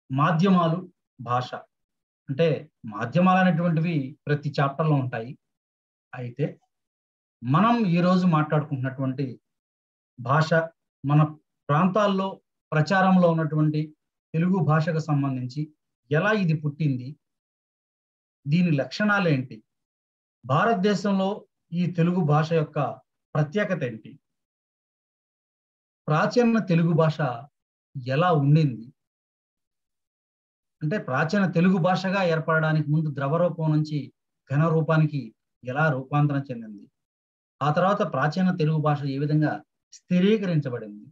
మాధ్యమాలు భాష అంటే మాధ్యమాలు అనేటువంటివి ప్రతి చాప్టర్లో ఉంటాయి అయితే మనం ఈరోజు మాట్లాడుకుంటున్నటువంటి భాష మన ప్రాంతాల్లో ప్రచారంలో ఉన్నటువంటి తెలుగు భాషకు సంబంధించి ఎలా ఇది పుట్టింది దీని లక్షణాలు ఏంటి భారతదేశంలో ఈ తెలుగు భాష యొక్క ప్రత్యేకత ఏంటి ప్రాచీన తెలుగు భాష ఎలా ఉండింది అంటే ప్రాచీన తెలుగు భాషగా ఏర్పడడానికి ముందు ద్రవ రూపం నుంచి ఘన రూపానికి ఎలా రూపాంతరం చెందింది ఆ తర్వాత ప్రాచీన తెలుగు భాష ఏ విధంగా స్థిరీకరించబడింది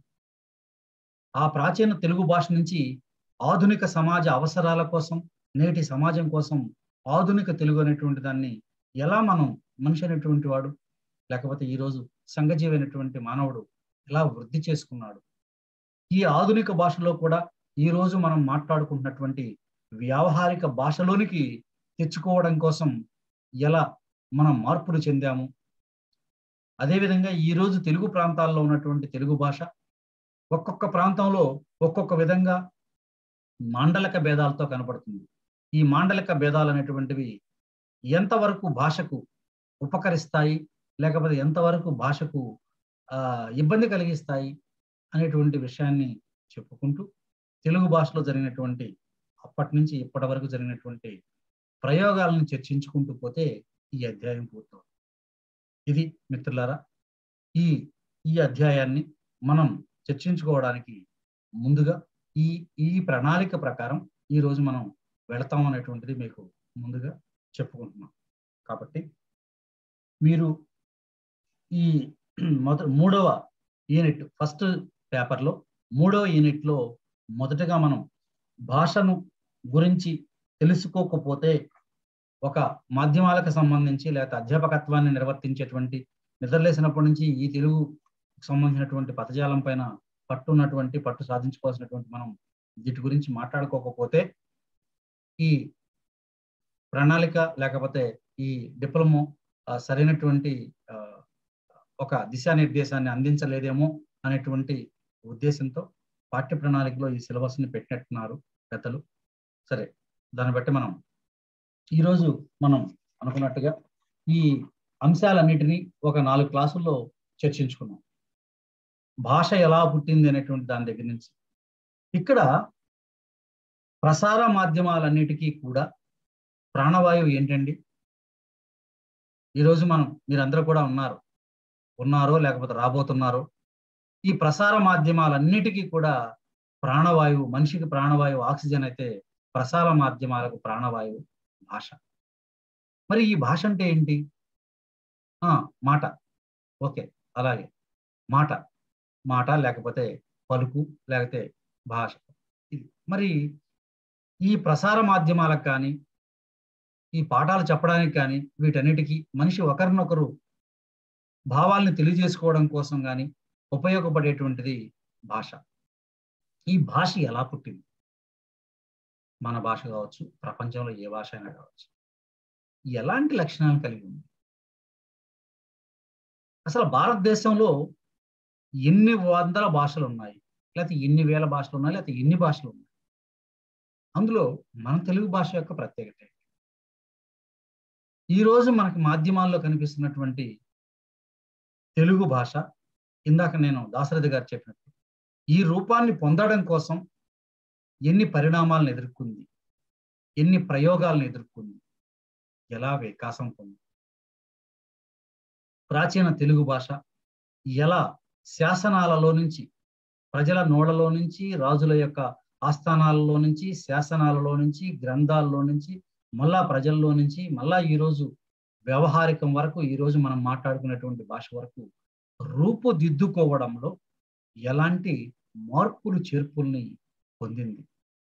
ఆ ప్రాచీన తెలుగు భాష నుంచి ఆధునిక సమాజ అవసరాల కోసం నేటి సమాజం కోసం ఆధునిక తెలుగు అనేటువంటి దాన్ని ఎలా మనం మనిషి అనేటువంటి వాడు లేకపోతే ఈరోజు సంఘజీవి అయినటువంటి మానవుడు ఎలా వృద్ధి చేసుకున్నాడు ఈ ఆధునిక భాషలో కూడా ఈ రోజు మనం మాట్లాడుకుంటున్నటువంటి వ్యావహారిక భాషలోనికి తెచ్చుకోవడం కోసం ఎలా మనం మార్పులు చెందాము అదేవిధంగా ఈ రోజు తెలుగు ప్రాంతాల్లో ఉన్నటువంటి తెలుగు భాష ఒక్కొక్క ప్రాంతంలో ఒక్కొక్క విధంగా మాండలిక భేదాలతో కనపడుతుంది ఈ మాండలిక భేదాలు అనేటువంటివి ఎంతవరకు భాషకు ఉపకరిస్తాయి లేకపోతే ఎంతవరకు భాషకు ఆ ఇబ్బంది కలిగిస్తాయి అనేటువంటి విషయాన్ని చెప్పుకుంటూ తెలుగు భాషలో జరిగినటువంటి అప్పటి నుంచి ఇప్పటి వరకు జరిగినటువంటి ప్రయోగాలను చర్చించుకుంటూ పోతే ఈ అధ్యాయం పూర్తవుతుంది ఇది మిత్రులారా ఈ ఈ అధ్యాయాన్ని మనం చర్చించుకోవడానికి ముందుగా ఈ ఈ ప్రణాళిక ప్రకారం ఈ రోజు మనం వెళతాం అనేటువంటిది మీకు ముందుగా చెప్పుకుంటున్నాం కాబట్టి మీరు ఈ మొద మూడవ యూనిట్ ఫస్ట్ పేపర్లో మూడవ యూనిట్లో మొదటగా మనం భాషను గురించి తెలుసుకోకపోతే ఒక మాధ్యమాలకు సంబంధించి లేకపోతే అధ్యాపకత్వాన్ని నిర్వర్తించేటువంటి నిద్రలేసినప్పటి నుంచి ఈ తెలుగు సంబంధించినటువంటి పదజాలం పైన పట్టు ఉన్నటువంటి పట్టు సాధించుకోవాల్సినటువంటి మనం వీటి గురించి మాట్లాడుకోకపోతే ఈ ప్రణాళిక లేకపోతే ఈ డిప్లొమో సరైనటువంటి ఒక దిశానిర్దేశాన్ని అందించలేదేమో అనేటువంటి ఉద్దేశంతో పాఠ్య ప్రణాళికలో ఈ సిలబస్ని పెట్టినట్టున్నారు పెద్దలు సరే దాన్ని బట్టి మనం ఈరోజు మనం అనుకున్నట్టుగా ఈ అంశాలన్నిటినీ ఒక నాలుగు క్లాసుల్లో చర్చించుకున్నాం భాష ఎలా పుట్టింది అనేటువంటి దాని దగ్గర నుంచి ఇక్కడ ప్రసార మాధ్యమాలన్నిటికీ కూడా ప్రాణవాయువు ఏంటండి ఈరోజు మనం మీరందరూ కూడా ఉన్నారు ఉన్నారో లేకపోతే రాబోతున్నారో ఈ ప్రసార మాధ్యమాలన్నిటికీ కూడా ప్రాణవాయువు మనిషికి ప్రాణవాయువు ఆక్సిజన్ అయితే ప్రసార మాధ్యమాలకు ప్రాణవాయువు భాష మరి ఈ భాష అంటే ఏంటి మాట ఓకే అలాగే మాట మాట లేకపోతే పలుకు లేకపోతే భాష ఇది మరి ఈ ప్రసార మాధ్యమాలకు కానీ ఈ పాఠాలు చెప్పడానికి కానీ వీటన్నిటికీ మనిషి ఒకరినొకరు భావాల్ని తెలియజేసుకోవడం కోసం కానీ ఉపయోగపడేటువంటిది భాష ఈ భాష ఎలా పుట్టింది మన భాష కావచ్చు ప్రపంచంలో ఏ భాష అయినా కావచ్చు ఎలాంటి లక్షణాలు కలిగి ఉంది అసలు భారతదేశంలో ఎన్ని వందల భాషలు ఉన్నాయి లేకపోతే ఎన్ని వేల భాషలు ఉన్నాయి లేకపోతే ఎన్ని భాషలు ఉన్నాయి అందులో మన తెలుగు భాష యొక్క ప్రత్యేకత ఈరోజు మనకి మాధ్యమాల్లో కనిపిస్తున్నటువంటి తెలుగు భాష ఇందాక నేను దాశరథి గారు చెప్పినట్టు ఈ రూపాన్ని పొందడం కోసం ఎన్ని పరిణామాలను ఎదుర్కొంది ఎన్ని ప్రయోగాలను ఎదుర్కొంది ఎలా వికాసం పొంది ప్రాచీన తెలుగు భాష ఎలా శాసనాలలో నుంచి ప్రజల నోళ్లలో నుంచి రాజుల యొక్క ఆస్థానాలలో నుంచి శాసనాలలో నుంచి గ్రంథాల్లో నుంచి మళ్ళా ప్రజల్లో నుంచి మళ్ళా ఈరోజు వ్యవహారికం వరకు ఈరోజు మనం మాట్లాడుకునేటువంటి భాష వరకు రూపుదిద్దుకోవడంలో ఎలాంటి మార్పులు చేర్పుల్ని పొందింది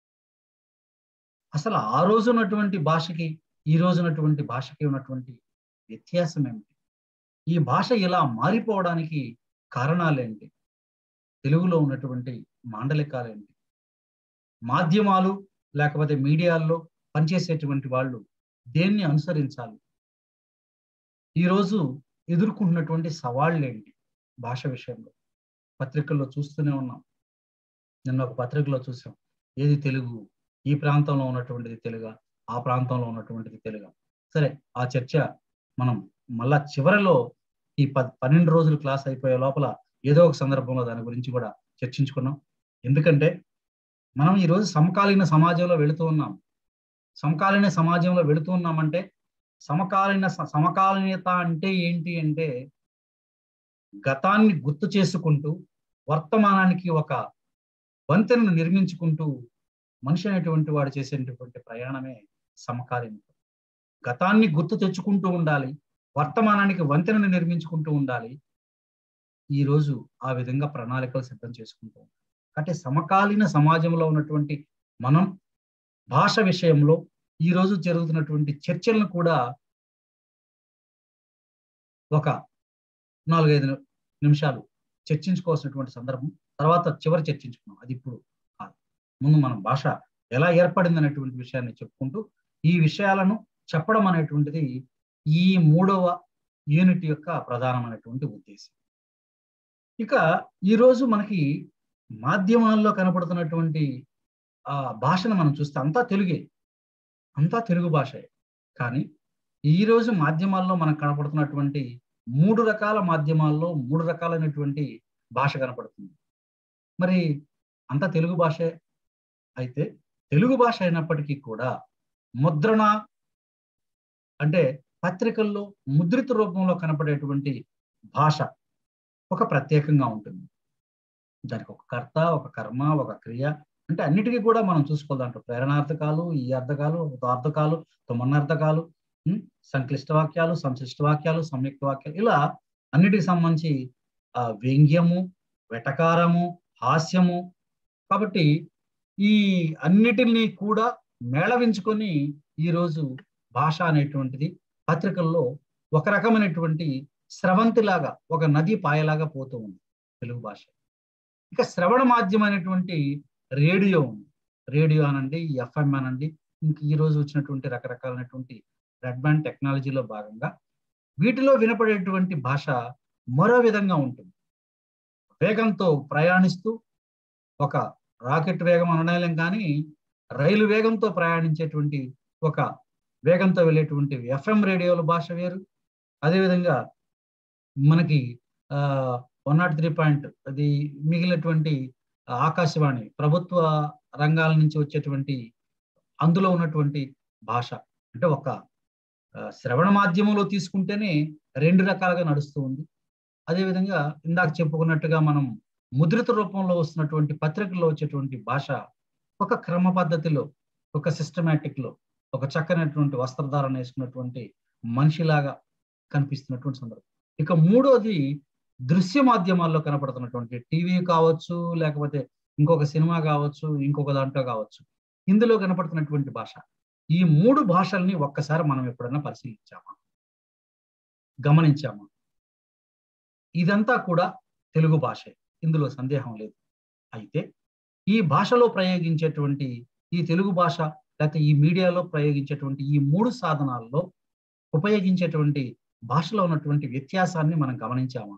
అసలు ఆ రోజు ఉన్నటువంటి భాషకి ఈ రోజు ఉన్నటువంటి భాషకి ఉన్నటువంటి వ్యత్యాసం ఏమిటి ఈ భాష ఇలా మారిపోవడానికి కారణాలేంటి తెలుగులో ఉన్నటువంటి మాండలికాలేంటి మాధ్యమాలు లేకపోతే మీడియాల్లో పనిచేసేటువంటి వాళ్ళు దేన్ని అనుసరించాలి ఈరోజు ఎదుర్కొంటున్నటువంటి సవాళ్ళు ఏంటి భాష విషయంలో పత్రికల్లో చూస్తూనే ఉన్నాం నిన్న ఒక పత్రికలో చూసాం ఏది తెలుగు ఈ ప్రాంతంలో ఉన్నటువంటిది తెలుగా ఆ ప్రాంతంలో ఉన్నటువంటిది తెలుగా సరే ఆ చర్చ మనం మళ్ళా చివరిలో ఈ ప పన్నెండు రోజులు క్లాస్ అయిపోయే లోపల ఏదో ఒక సందర్భంలో దాని గురించి కూడా చర్చించుకున్నాం ఎందుకంటే మనం ఈరోజు సమకాలీన సమాజంలో వెళుతూ ఉన్నాం సమకాలీన సమాజంలో వెళుతూ ఉన్నామంటే సమకాలీన సమకాలీనత అంటే ఏంటి అంటే గతాన్ని గుర్తు చేసుకుంటూ వర్తమానానికి ఒక వంతెనను నిర్మించుకుంటూ మనిషి అనేటువంటి వాడు చేసేటటువంటి ప్రయాణమే సమకాలీనత గతాన్ని గుర్తు తెచ్చుకుంటూ ఉండాలి వర్తమానానికి వంతెనను నిర్మించుకుంటూ ఉండాలి ఈరోజు ఆ విధంగా ప్రణాళికలు సిద్ధం చేసుకుంటూ ఉంటాం అంటే సమకాలీన సమాజంలో ఉన్నటువంటి మనం భాష విషయంలో ఈ రోజు జరుగుతున్నటువంటి చర్చలను కూడా ఒక నాలుగైదు నిమిషాలు చర్చించుకోవాల్సినటువంటి సందర్భం తర్వాత చివరి చర్చించుకున్నాం అది ఇప్పుడు కాదు ముందు మనం భాష ఎలా ఏర్పడింది అనేటువంటి విషయాన్ని చెప్పుకుంటూ ఈ విషయాలను చెప్పడం అనేటువంటిది ఈ మూడవ యూనిట్ యొక్క ప్రధానమైనటువంటి ఉద్దేశం ఇక ఈరోజు మనకి మాధ్యమాల్లో కనపడుతున్నటువంటి ఆ భాషను మనం చూస్తే అంతా తెలుగే అంతా తెలుగు భాషే కానీ ఈరోజు మాధ్యమాల్లో మనకు కనపడుతున్నటువంటి మూడు రకాల మాధ్యమాల్లో మూడు రకాలైనటువంటి భాష కనపడుతుంది మరి అంతా తెలుగు భాషే అయితే తెలుగు భాష అయినప్పటికీ కూడా ముద్రణ అంటే పత్రికల్లో ముద్రిత రూపంలో కనపడేటువంటి భాష ఒక ప్రత్యేకంగా ఉంటుంది దానికి ఒక కర్త ఒక కర్మ ఒక క్రియ అంటే అన్నిటికీ కూడా మనం చూసుకోవాలి దాంట్లో ప్రేరణార్థకాలు ఈ అర్థకాలు ఉదార్థకాలు తొమ్మనార్థకాలు సంక్లిష్ట వాక్యాలు సంశిష్ట వాక్యాలు సంయుక్త వాక్యాలు ఇలా అన్నిటికి సంబంధించి ఆ వ్యంగ్యము వెటకారము హాస్యము కాబట్టి ఈ అన్నిటిని కూడా మేళవించుకొని ఈరోజు భాష అనేటువంటిది పత్రికల్లో ఒక రకమైనటువంటి స్రవంతిలాగా ఒక నది పాయలాగా పోతూ ఉంది తెలుగు భాష ఇక శ్రవణ మాధ్యమైనటువంటి రేడియో ఉంది రేడియో అనండి ఎఫ్ఎం అనండి ఇంక ఈ రోజు వచ్చినటువంటి రకరకాలైనటువంటి రెడ్ బ్యాండ్ టెక్నాలజీలో భాగంగా వీటిలో వినపడేటువంటి భాష మరో విధంగా ఉంటుంది వేగంతో ప్రయాణిస్తూ ఒక రాకెట్ వేగం అనలేం కానీ రైలు వేగంతో ప్రయాణించేటువంటి ఒక వేగంతో వెళ్ళేటువంటి ఎఫ్ఎం రేడియోల భాష వేరు అదేవిధంగా మనకి వన్ నాట్ త్రీ పాయింట్ అది మిగిలినటువంటి ఆకాశవాణి ప్రభుత్వ రంగాల నుంచి వచ్చేటువంటి అందులో ఉన్నటువంటి భాష అంటే ఒక శ్రవణ మాధ్యమంలో తీసుకుంటేనే రెండు రకాలుగా నడుస్తూ ఉంది అదేవిధంగా ఇందాక చెప్పుకున్నట్టుగా మనం ముద్రిత రూపంలో వస్తున్నటువంటి పత్రికల్లో వచ్చేటువంటి భాష ఒక క్రమ పద్ధతిలో ఒక సిస్టమేటిక్ లో ఒక చక్కనటువంటి వస్త్రధారణ వేసుకున్నటువంటి మనిషిలాగా కనిపిస్తున్నటువంటి సందర్భం ఇక మూడోది దృశ్య మాధ్యమాల్లో కనపడుతున్నటువంటి టీవీ కావచ్చు లేకపోతే ఇంకొక సినిమా కావచ్చు ఇంకొక దాంట్లో కావచ్చు ఇందులో కనపడుతున్నటువంటి భాష ఈ మూడు భాషల్ని ఒక్కసారి మనం ఎప్పుడైనా పరిశీలించామా గమనించామా ఇదంతా కూడా తెలుగు భాషే ఇందులో సందేహం లేదు అయితే ఈ భాషలో ప్రయోగించేటువంటి ఈ తెలుగు భాష లేకపోతే ఈ మీడియాలో ప్రయోగించేటువంటి ఈ మూడు సాధనాల్లో ఉపయోగించేటువంటి భాషలో ఉన్నటువంటి వ్యత్యాసాన్ని మనం గమనించామా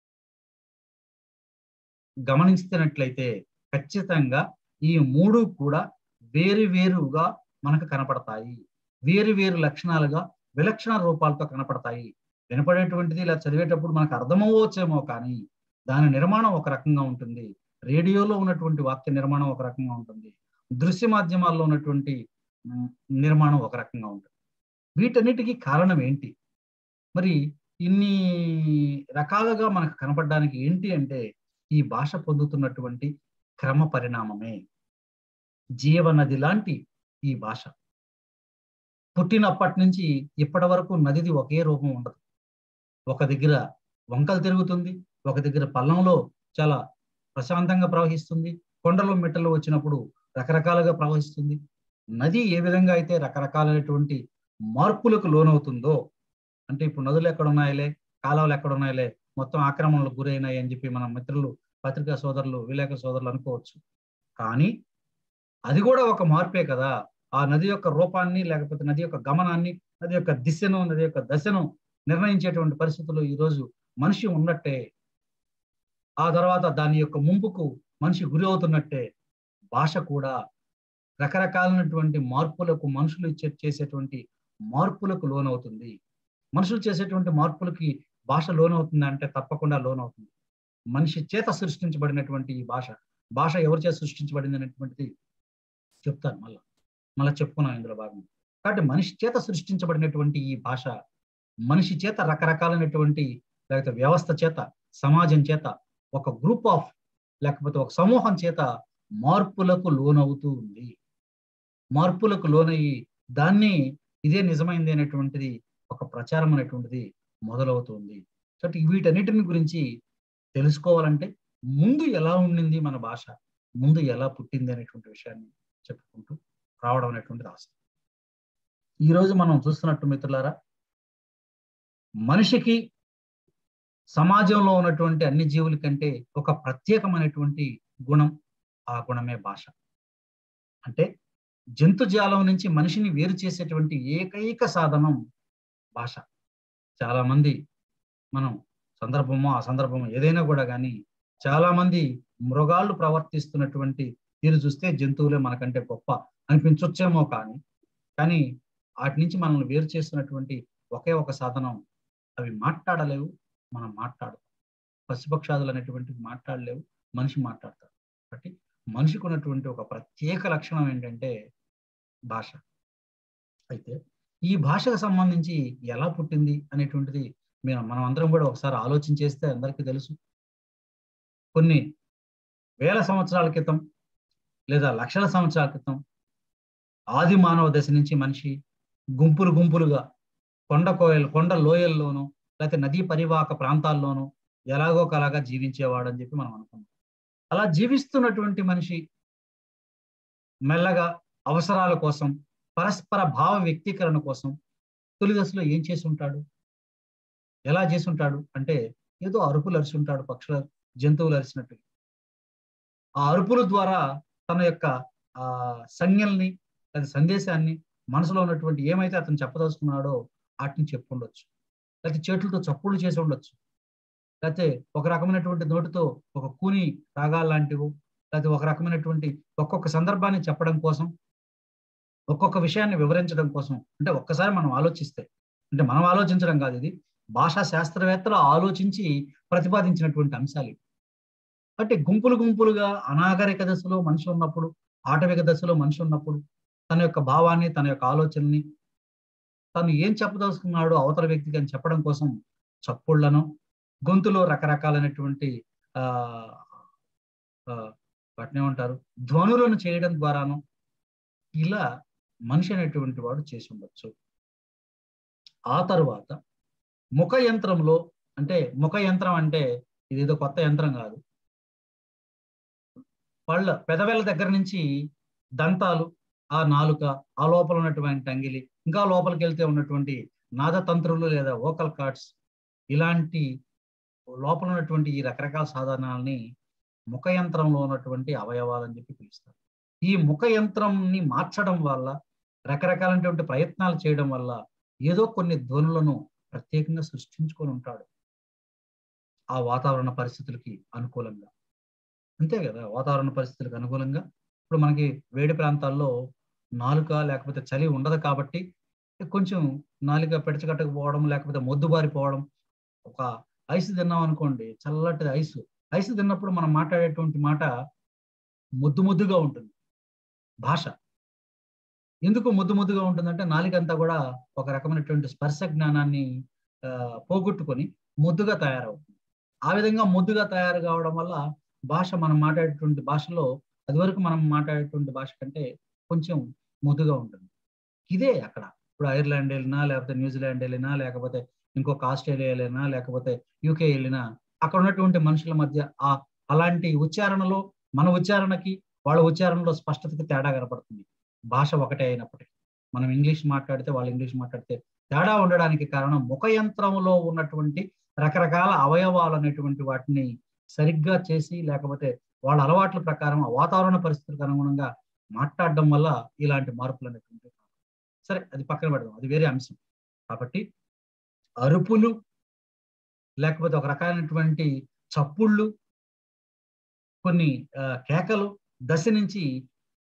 గమనిస్తున్నట్లయితే ఖచ్చితంగా ఈ మూడు కూడా వేరు వేరుగా మనకు కనపడతాయి వేరు వేరు లక్షణాలుగా విలక్షణ రూపాలతో కనపడతాయి వినపడేటువంటిది ఇలా చదివేటప్పుడు మనకు అర్థమవచ్చేమో కానీ దాని నిర్మాణం ఒక రకంగా ఉంటుంది రేడియోలో ఉన్నటువంటి వాక్య నిర్మాణం ఒక రకంగా ఉంటుంది దృశ్య మాధ్యమాల్లో ఉన్నటువంటి నిర్మాణం ఒక రకంగా ఉంటుంది వీటన్నిటికీ కారణం ఏంటి మరి ఇన్ని రకాలుగా మనకు కనపడడానికి ఏంటి అంటే ఈ భాష పొందుతున్నటువంటి క్రమ పరిణామమే జీవనది లాంటి ఈ భాష పుట్టినప్పటి నుంచి ఇప్పటి వరకు నదిది ఒకే రూపం ఉండదు ఒక దగ్గర వంకలు తిరుగుతుంది ఒక దగ్గర పల్లంలో చాలా ప్రశాంతంగా ప్రవహిస్తుంది కొండలు మిట్టలు వచ్చినప్పుడు రకరకాలుగా ప్రవహిస్తుంది నది ఏ విధంగా అయితే రకరకాలైనటువంటి మార్పులకు లోనవుతుందో అంటే ఇప్పుడు నదులు ఎక్కడ ఉన్నాయిలే కాలువలు ఎక్కడ ఉన్నాయిలే మొత్తం ఆక్రమణలకు గురైనాయి అని చెప్పి మన మిత్రులు పత్రికా సోదరులు విలేక సోదరులు అనుకోవచ్చు కానీ అది కూడా ఒక మార్పే కదా ఆ నది యొక్క రూపాన్ని లేకపోతే నది యొక్క గమనాన్ని నది యొక్క దిశను నది యొక్క దశను నిర్ణయించేటువంటి పరిస్థితుల్లో ఈరోజు మనిషి ఉన్నట్టే ఆ తర్వాత దాని యొక్క ముంపుకు మనిషి గురి అవుతున్నట్టే భాష కూడా రకరకాలైనటువంటి మార్పులకు మనుషులు ఇచ్చే చేసేటువంటి మార్పులకు లోనవుతుంది మనుషులు చేసేటువంటి మార్పులకి భాష లోనవుతుంది అంటే తప్పకుండా లోనవుతుంది మనిషి చేత సృష్టించబడినటువంటి ఈ భాష భాష ఎవరి చేత సృష్టించబడింది అనేటువంటిది చెప్తాను మళ్ళా మళ్ళీ చెప్పుకున్నాం ఇందులో భాగం కాబట్టి మనిషి చేత సృష్టించబడినటువంటి ఈ భాష మనిషి చేత రకరకాలైనటువంటి లేకపోతే వ్యవస్థ చేత సమాజం చేత ఒక గ్రూప్ ఆఫ్ లేకపోతే ఒక సమూహం చేత మార్పులకు లోనవుతూ ఉంది మార్పులకు లోనయ్యి దాన్ని ఇదే నిజమైంది అనేటువంటిది ఒక ప్రచారం అనేటువంటిది మొదలవుతుంది కాబట్టి వీటన్నిటిని గురించి తెలుసుకోవాలంటే ముందు ఎలా ఉండింది మన భాష ముందు ఎలా పుట్టింది అనేటువంటి విషయాన్ని చెప్పుకుంటూ రావడం అనేటువంటిది ఆశ ఈరోజు మనం చూస్తున్నట్టు మిత్రులారా మనిషికి సమాజంలో ఉన్నటువంటి అన్ని జీవుల కంటే ఒక ప్రత్యేకమైనటువంటి గుణం ఆ గుణమే భాష అంటే జంతుజాలం నుంచి మనిషిని వేరు చేసేటువంటి ఏకైక సాధనం భాష చాలా మంది మనం సందర్భమో ఆ సందర్భమో ఏదైనా కూడా కానీ చాలా మంది మృగాళ్ళు ప్రవర్తిస్తున్నటువంటి తీరు చూస్తే జంతువులే మనకంటే గొప్ప అనిపించొచ్చేమో కానీ కానీ వాటి నుంచి మనల్ని వేరు చేస్తున్నటువంటి ఒకే ఒక సాధనం అవి మాట్లాడలేవు మనం మాట్లాడతాం పశుపక్షాదులు అనేటువంటివి మాట్లాడలేవు మనిషి మాట్లాడతాడు కాబట్టి మనిషికి ఉన్నటువంటి ఒక ప్రత్యేక లక్షణం ఏంటంటే భాష అయితే ఈ భాషకు సంబంధించి ఎలా పుట్టింది అనేటువంటిది మేము మనం అందరం కూడా ఒకసారి ఆలోచన చేస్తే అందరికీ తెలుసు కొన్ని వేల సంవత్సరాల క్రితం లేదా లక్షల సంవత్సరాల క్రితం ఆది మానవ దశ నుంచి మనిషి గుంపులు గుంపులుగా కొండ కోయలు కొండ లోయల్లోనూ లేకపోతే నదీ పరివాహక ప్రాంతాల్లోనూ ఎలాగో కలాగా జీవించేవాడు అని చెప్పి మనం అనుకున్నాం అలా జీవిస్తున్నటువంటి మనిషి మెల్లగా అవసరాల కోసం పరస్పర భావ వ్యక్తీకరణ కోసం తొలి దశలో ఏం చేసి ఉంటాడు ఎలా చేసి ఉంటాడు అంటే ఏదో అరుపులు అరిచి ఉంటాడు పక్షుల జంతువులు అరిచినట్టు ఆ అరుపుల ద్వారా తన యొక్క ఆ సంజ్ఞల్ని లేదా సందేశాన్ని మనసులో ఉన్నటువంటి ఏమైతే అతను చెప్పదలుచుకున్నాడో వాటిని చెప్పుండొచ్చు లేకపోతే చేతులతో చప్పుళ్ళు చేసి ఉండొచ్చు లేకపోతే ఒక రకమైనటువంటి నోటితో ఒక కూని రాగాలు లాంటివి లేకపోతే ఒక రకమైనటువంటి ఒక్కొక్క సందర్భాన్ని చెప్పడం కోసం ఒక్కొక్క విషయాన్ని వివరించడం కోసం అంటే ఒక్కసారి మనం ఆలోచిస్తే అంటే మనం ఆలోచించడం కాదు ఇది భాషా శాస్త్రవేత్తలు ఆలోచించి ప్రతిపాదించినటువంటి అంశాలు అంటే గుంపులు గుంపులుగా అనాగరిక దశలో మనిషి ఉన్నప్పుడు ఆటవిక దశలో మనిషి ఉన్నప్పుడు తన యొక్క భావాన్ని తన యొక్క ఆలోచనని తను ఏం చెప్పదలుచుకున్నాడో అవతల వ్యక్తికి అని చెప్పడం కోసం చప్పుళ్లను గొంతులో రకరకాలైనటువంటి ఆ వాటిని ఏమంటారు ధ్వనులను చేయడం ద్వారాను ఇలా మనిషి అనేటువంటి వాడు చేసి ఉండొచ్చు ఆ తరువాత ముఖ యంత్రంలో అంటే ముఖ యంత్రం అంటే ఇదేదో కొత్త యంత్రం కాదు వాళ్ళ పెదవేళ్ళ దగ్గర నుంచి దంతాలు ఆ నాలుక ఆ లోపల ఉన్నటువంటి అంగిలి ఇంకా లోపలికి వెళ్తే ఉన్నటువంటి నాదతంత్రులు లేదా ఓకల్ కార్డ్స్ ఇలాంటి లోపల ఉన్నటువంటి ఈ రకరకాల సాధనాలని ముఖ యంత్రంలో ఉన్నటువంటి అవయవాలు అని చెప్పి పిలుస్తారు ఈ ముఖ యంత్రంని మార్చడం వల్ల రకరకాలైనటువంటి ప్రయత్నాలు చేయడం వల్ల ఏదో కొన్ని ధ్వనులను ప్రత్యేకంగా సృష్టించుకొని ఉంటాడు ఆ వాతావరణ పరిస్థితులకి అనుకూలంగా అంతే కదా వాతావరణ పరిస్థితులకు అనుకూలంగా ఇప్పుడు మనకి వేడి ప్రాంతాల్లో నాలుక లేకపోతే చలి ఉండదు కాబట్టి కొంచెం నాలుక పెడచగట్టకపోవడం లేకపోతే మొద్దుబారిపోవడం ఒక ఐస్ తిన్నాం అనుకోండి చల్లటి ఐస్ ఐస్ తిన్నప్పుడు మనం మాట్లాడేటువంటి మాట ముద్దు ముద్దుగా ఉంటుంది భాష ఎందుకు ముద్దు ముద్దుగా ఉంటుందంటే నాలుక అంతా కూడా ఒక రకమైనటువంటి స్పర్శ జ్ఞానాన్ని పోగొట్టుకొని ముద్దుగా తయారవుతుంది ఆ విధంగా ముద్దుగా తయారు కావడం వల్ల భాష మనం మాట్లాడేటువంటి భాషలో అది వరకు మనం మాట్లాడేటువంటి భాష కంటే కొంచెం ముద్దుగా ఉంటుంది ఇదే అక్కడ ఇప్పుడు ఐర్లాండ్ వెళ్ళినా లేకపోతే న్యూజిలాండ్ వెళ్ళినా లేకపోతే ఇంకొక ఆస్ట్రేలియా వెళ్ళినా లేకపోతే యూకే వెళ్ళినా అక్కడ ఉన్నటువంటి మనుషుల మధ్య ఆ అలాంటి ఉచ్చారణలో మన ఉచ్చారణకి వాళ్ళ ఉచ్చారణలో స్పష్టతకి తేడా కనపడుతుంది భాష ఒకటే అయినప్పటికీ మనం ఇంగ్లీష్ మాట్లాడితే వాళ్ళు ఇంగ్లీష్ మాట్లాడితే తేడా ఉండడానికి కారణం ముఖ యంత్రంలో ఉన్నటువంటి రకరకాల అవయవాలు అనేటువంటి వాటిని సరిగ్గా చేసి లేకపోతే వాళ్ళ అలవాట్ల ప్రకారం ఆ వాతావరణ పరిస్థితులకు అనుగుణంగా మాట్లాడడం వల్ల ఇలాంటి మార్పులు అనేటువంటి సరే అది పక్కన పెడదాం అది వేరే అంశం కాబట్టి అరుపులు లేకపోతే ఒక రకమైనటువంటి చప్పుళ్ళు కొన్ని కేకలు దశ నుంచి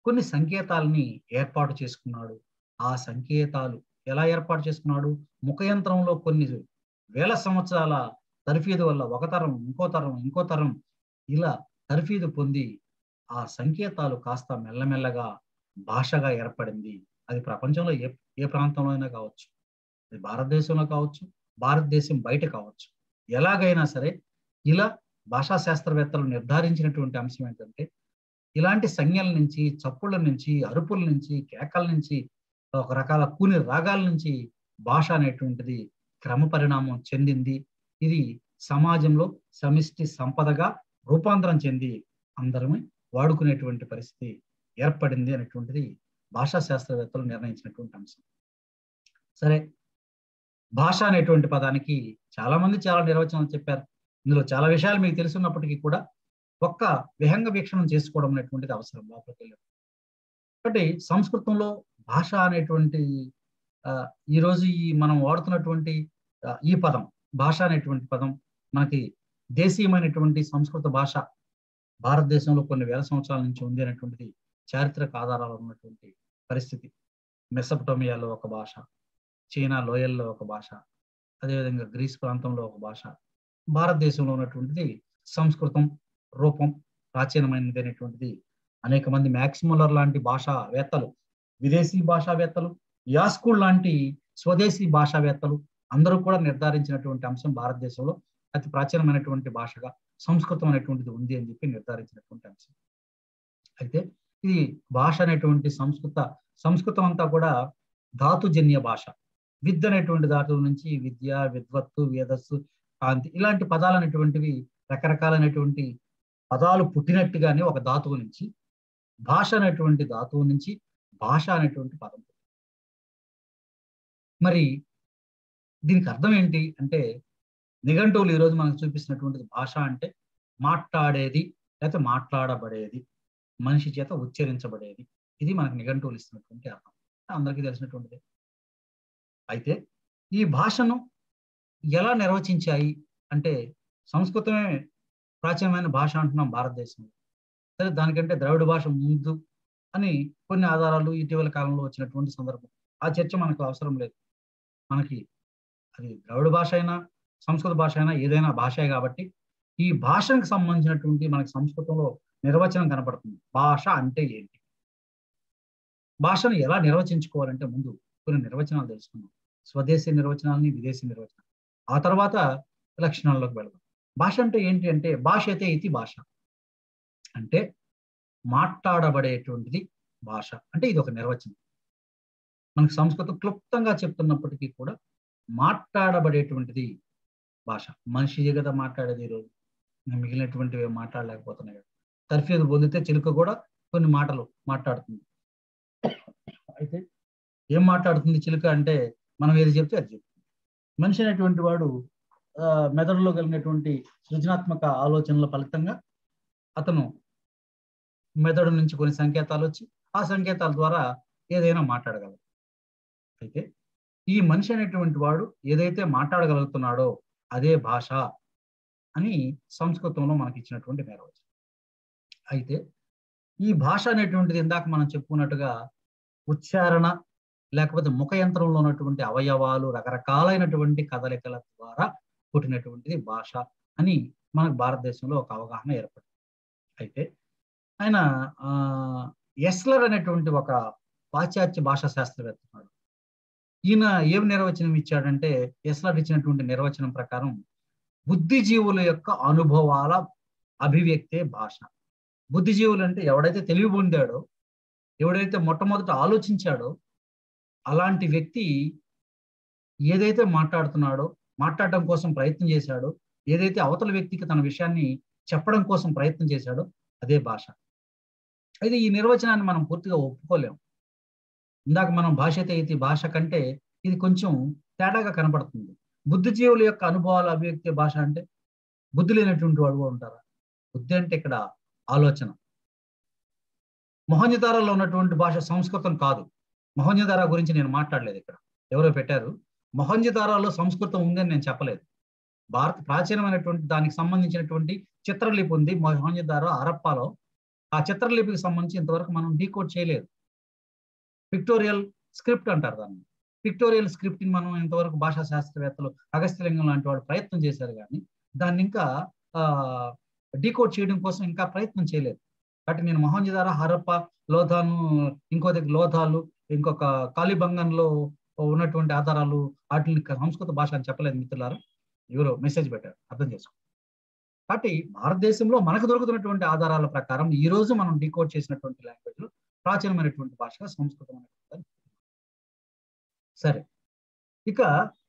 కొన్ని సంకేతాలని ఏర్పాటు చేసుకున్నాడు ఆ సంకేతాలు ఎలా ఏర్పాటు చేసుకున్నాడు ముఖయంత్రంలో కొన్ని వేల సంవత్సరాల తర్ఫీదు వల్ల ఒక తరం ఇంకో తరం ఇంకో తరం ఇలా తర్ఫీదు పొంది ఆ సంకేతాలు కాస్త మెల్లమెల్లగా భాషగా ఏర్పడింది అది ప్రపంచంలో ఏ ఏ ప్రాంతంలో అయినా కావచ్చు అది భారతదేశంలో కావచ్చు భారతదేశం బయట కావచ్చు ఎలాగైనా సరే ఇలా భాషా శాస్త్రవేత్తలు నిర్ధారించినటువంటి అంశం ఏంటంటే ఇలాంటి సంజ్ఞల నుంచి చప్పుళ్ళ నుంచి అరుపుల నుంచి కేకల నుంచి ఒక రకాల కూని రాగాల నుంచి భాష అనేటువంటిది క్రమ పరిణామం చెందింది ఇది సమాజంలో సమిష్టి సంపదగా రూపాంతరం చెంది అందరమే వాడుకునేటువంటి పరిస్థితి ఏర్పడింది అనేటువంటిది భాషా శాస్త్రవేత్తలు నిర్ణయించినటువంటి అంశం సరే భాష అనేటువంటి పదానికి చాలా మంది చాలా నిర్వచనాలు చెప్పారు ఇందులో చాలా విషయాలు మీకు తెలుసున్నప్పటికీ కూడా ఒక్క విహంగ వీక్షణం చేసుకోవడం అనేటువంటిది అవసరం లోపలికి వెళ్ళి కాబట్టి సంస్కృతంలో భాష అనేటువంటి ఈ రోజు ఈ మనం వాడుతున్నటువంటి ఈ పదం భాష అనేటువంటి పదం మనకి దేశీయమైనటువంటి సంస్కృత భాష భారతదేశంలో కొన్ని వేల సంవత్సరాల నుంచి ఉంది అనేటువంటిది చారిత్రక ఆధారాలు ఉన్నటువంటి పరిస్థితి మెసపటోమియాలో ఒక భాష చైనా లోయల్లో ఒక భాష అదేవిధంగా గ్రీస్ ప్రాంతంలో ఒక భాష భారతదేశంలో ఉన్నటువంటిది సంస్కృతం రూపం ప్రాచీనమైనది అనేటువంటిది అనేక మంది మ్యాక్సిములర్ లాంటి భాషావేత్తలు విదేశీ భాషావేత్తలు యాస్కూల్ లాంటి స్వదేశీ భాషావేత్తలు అందరూ కూడా నిర్ధారించినటువంటి అంశం భారతదేశంలో అతి ప్రాచీనమైనటువంటి భాషగా సంస్కృతం అనేటువంటిది ఉంది అని చెప్పి నిర్ధారించినటువంటి అంశం అయితే ఇది భాష అనేటువంటి సంస్కృత సంస్కృతం అంతా కూడా ధాతుజన్య భాష విద్య అనేటువంటి ధాతువు నుంచి విద్య విద్వత్తు వేదస్సు కాంతి ఇలాంటి పదాలు అనేటువంటివి రకరకాలైనటువంటి పదాలు పుట్టినట్టుగానే ఒక ధాతువు నుంచి భాష అనేటువంటి ధాతువు నుంచి భాష అనేటువంటి పదం మరి దీనికి అర్థం ఏంటి అంటే నిఘంటువులు ఈరోజు మనకు చూపిస్తున్నటువంటిది భాష అంటే మాట్లాడేది లేకపోతే మాట్లాడబడేది మనిషి చేత ఉచ్చరించబడేది ఇది మనకు నిఘంటువులు ఇస్తున్నటువంటి అర్థం అందరికీ తెలిసినటువంటిది అయితే ఈ భాషను ఎలా నిర్వచించాయి అంటే సంస్కృతమే ప్రాచీనమైన భాష అంటున్నాం భారతదేశంలో సరే దానికంటే ద్రవిడ భాష ముందు అని కొన్ని ఆధారాలు ఇటీవల కాలంలో వచ్చినటువంటి సందర్భం ఆ చర్చ మనకు అవసరం లేదు మనకి అది ద్రవిడ భాష అయినా సంస్కృత భాష అయినా ఏదైనా భాషే కాబట్టి ఈ భాషకు సంబంధించినటువంటి మనకి సంస్కృతంలో నిర్వచనం కనపడుతుంది భాష అంటే ఏంటి భాషను ఎలా నిర్వచించుకోవాలంటే ముందు కొన్ని నిర్వచనాలు తెలుసుకున్నాం స్వదేశీ నిర్వచనాలని విదేశీ నిర్వచనాలు ఆ తర్వాత లక్షణాల్లోకి వెళదాం భాష అంటే ఏంటి అంటే భాష అయితే ఇది భాష అంటే మాట్లాడబడేటువంటిది భాష అంటే ఇది ఒక నిర్వచనం మనకు సంస్కృతం క్లుప్తంగా చెప్తున్నప్పటికీ కూడా మాట్లాడబడేటువంటిది భాష మనిషి కదా మాట్లాడేది ఈరోజు మిగిలినటువంటివి మాట్లాడలేకపోతున్నాయి కదా తర్ఫీదు పొందితే చిలుక కూడా కొన్ని మాటలు మాట్లాడుతుంది అయితే ఏం మాట్లాడుతుంది చిలుక అంటే మనం ఏది చెప్తే అది చెప్తుంది మనిషి అనేటువంటి వాడు మెదడులో కలిగినటువంటి సృజనాత్మక ఆలోచనల ఫలితంగా అతను మెదడు నుంచి కొన్ని సంకేతాలు వచ్చి ఆ సంకేతాల ద్వారా ఏదైనా మాట్లాడగలరు అయితే ఈ మనిషి అనేటువంటి వాడు ఏదైతే మాట్లాడగలుగుతున్నాడో అదే భాష అని సంస్కృతంలో మనకి ఇచ్చినటువంటి నిర్వచనం అయితే ఈ భాష అనేటువంటిది ఇందాక మనం చెప్పుకున్నట్టుగా ఉచ్చారణ లేకపోతే ముఖ యంత్రంలో ఉన్నటువంటి అవయవాలు రకరకాలైనటువంటి కదలికల ద్వారా పుట్టినటువంటిది భాష అని మనకు భారతదేశంలో ఒక అవగాహన ఏర్పడింది అయితే ఆయన ఎస్లర్ అనేటువంటి ఒక పాశ్చాత్య భాషా శాస్త్రవేత్త ఉన్నాడు ఈయన ఏం నిర్వచనం ఇచ్చాడంటే ఎస్లర్ ఇచ్చినటువంటి నిర్వచనం ప్రకారం బుద్ధిజీవుల యొక్క అనుభవాల అభివ్యక్తే భాష బుద్ధిజీవులు అంటే ఎవడైతే తెలివి పొందాడో ఎవడైతే మొట్టమొదట ఆలోచించాడో అలాంటి వ్యక్తి ఏదైతే మాట్లాడుతున్నాడో మాట్లాడటం కోసం ప్రయత్నం చేశాడో ఏదైతే అవతల వ్యక్తికి తన విషయాన్ని చెప్పడం కోసం ప్రయత్నం చేశాడో అదే భాష అయితే ఈ నిర్వచనాన్ని మనం పూర్తిగా ఒప్పుకోలేము ఇందాక మనం భాష అయితే భాష కంటే ఇది కొంచెం తేడాగా కనపడుతుంది బుద్ధిజీవుల యొక్క అనుభవాల అభివ్యక్తి భాష అంటే బుద్ధి లేనటువంటి వాడు కూడా ఉంటారా బుద్ధి అంటే ఇక్కడ ఆలోచన మొహంజదారాలో ఉన్నటువంటి భాష సంస్కృతం కాదు మొహంజదారా గురించి నేను మాట్లాడలేదు ఇక్కడ ఎవరో పెట్టారు మొహంజదారాలో సంస్కృతం ఉందని నేను చెప్పలేదు భారత ప్రాచీనమైనటువంటి దానికి సంబంధించినటువంటి చిత్రలిపి ఉంది మొహంజదారో హరప్పాలో ఆ చిత్రలిపికి సంబంధించి ఇంతవరకు మనం డీకోడ్ చేయలేదు పిక్టోరియల్ స్క్రిప్ట్ అంటారు దాన్ని పిక్టోరియల్ స్క్రిప్ట్ ని మనం ఇంతవరకు భాషా శాస్త్రవేత్తలు అగస్త్యలింగం లాంటి వాళ్ళు ప్రయత్నం చేశారు కానీ దాన్ని ఇంకా డీకోడ్ చేయడం కోసం ఇంకా ప్రయత్నం చేయలేదు కాబట్టి నేను మొహంజదార హరప్ప లోధాను ఇంకో దగ్గర లోధాలు ఇంకొక కాలిబంగంలో ఉన్నటువంటి ఆధారాలు వాటిని సంస్కృత భాష అని చెప్పలేదు మిత్రులారా ఎవరో మెసేజ్ పెట్టారు అర్థం చేసుకో కాబట్టి భారతదేశంలో మనకు దొరుకుతున్నటువంటి ఆధారాల ప్రకారం ఈ రోజు మనం డీకోడ్ చేసినటువంటి లాంగ్వేజ్ లో ప్రాచీనమైనటువంటి భాష సంస్కృతం అనేటువంటి సరే ఇక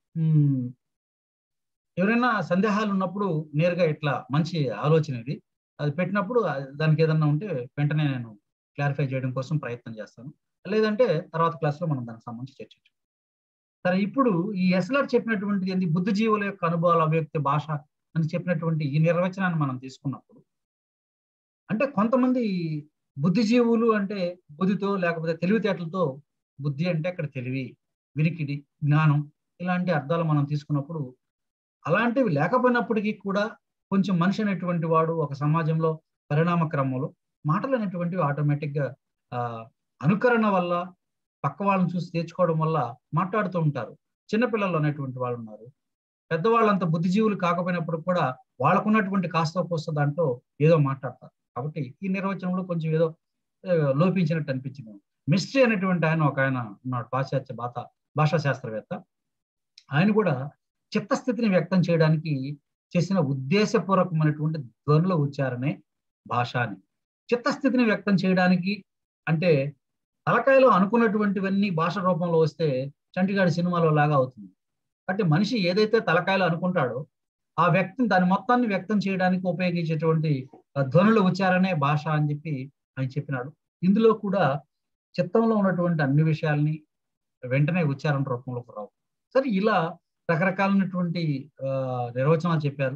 ఎవరైనా సందేహాలు ఉన్నప్పుడు నేరుగా ఇట్లా మంచి ఆలోచన ఇది అది పెట్టినప్పుడు దానికి ఏదన్నా ఉంటే వెంటనే నేను క్లారిఫై చేయడం కోసం ప్రయత్నం చేస్తాను లేదంటే తర్వాత క్లాస్లో మనం దానికి సంబంధించి చర్చించాం సరే ఇప్పుడు ఈ ఎస్లర్ చెప్పినటువంటిది ఏంటి బుద్ధిజీవుల యొక్క అనుభవాల అవ్యక్తి భాష అని చెప్పినటువంటి ఈ నిర్వచనాన్ని మనం తీసుకున్నప్పుడు అంటే కొంతమంది బుద్ధిజీవులు అంటే బుద్ధితో లేకపోతే తెలివితేటలతో బుద్ధి అంటే అక్కడ తెలివి వినికిడి జ్ఞానం ఇలాంటి అర్థాలు మనం తీసుకున్నప్పుడు అలాంటివి లేకపోయినప్పటికీ కూడా కొంచెం మనిషి అనేటువంటి వాడు ఒక సమాజంలో పరిణామ క్రమంలో మాటలు అనేటువంటివి ఆటోమేటిక్గా అనుకరణ వల్ల పక్క వాళ్ళని చూసి తెచ్చుకోవడం వల్ల మాట్లాడుతూ ఉంటారు చిన్నపిల్లలు అనేటువంటి వాళ్ళు ఉన్నారు పెద్దవాళ్ళంత బుద్ధిజీవులు కాకపోయినప్పుడు కూడా వాళ్ళకున్నటువంటి కాస్త కోస్త దాంట్లో ఏదో మాట్లాడతారు కాబట్టి ఈ నిర్వచనంలో కొంచెం ఏదో లోపించినట్టు అనిపించింది మిస్ట్రీ అనేటువంటి ఆయన ఒక ఆయన ఉన్నాడు పాశ్చాత్య భాష భాషా శాస్త్రవేత్త ఆయన కూడా చిత్తస్థితిని వ్యక్తం చేయడానికి చేసిన ఉద్దేశపూర్వకమైనటువంటి ధ్వనుల ఉచ్చారణే భాష అని చిత్తస్థితిని వ్యక్తం చేయడానికి అంటే తలకాయలో అనుకున్నటువంటివన్నీ భాష రూపంలో వస్తే చంటిగాడి సినిమాలో లాగా అవుతుంది కాబట్టి మనిషి ఏదైతే తలకాయలో అనుకుంటాడో ఆ వ్యక్తిని దాని మొత్తాన్ని వ్యక్తం చేయడానికి ఉపయోగించేటువంటి ధ్వనుల ఉచ్చారణే భాష అని చెప్పి ఆయన చెప్పినాడు ఇందులో కూడా చిత్తంలో ఉన్నటువంటి అన్ని విషయాల్ని వెంటనే ఉచ్చారణ రూపంలోకి రావు సరే ఇలా రకరకాలైనటువంటి నిర్వచనాలు చెప్పారు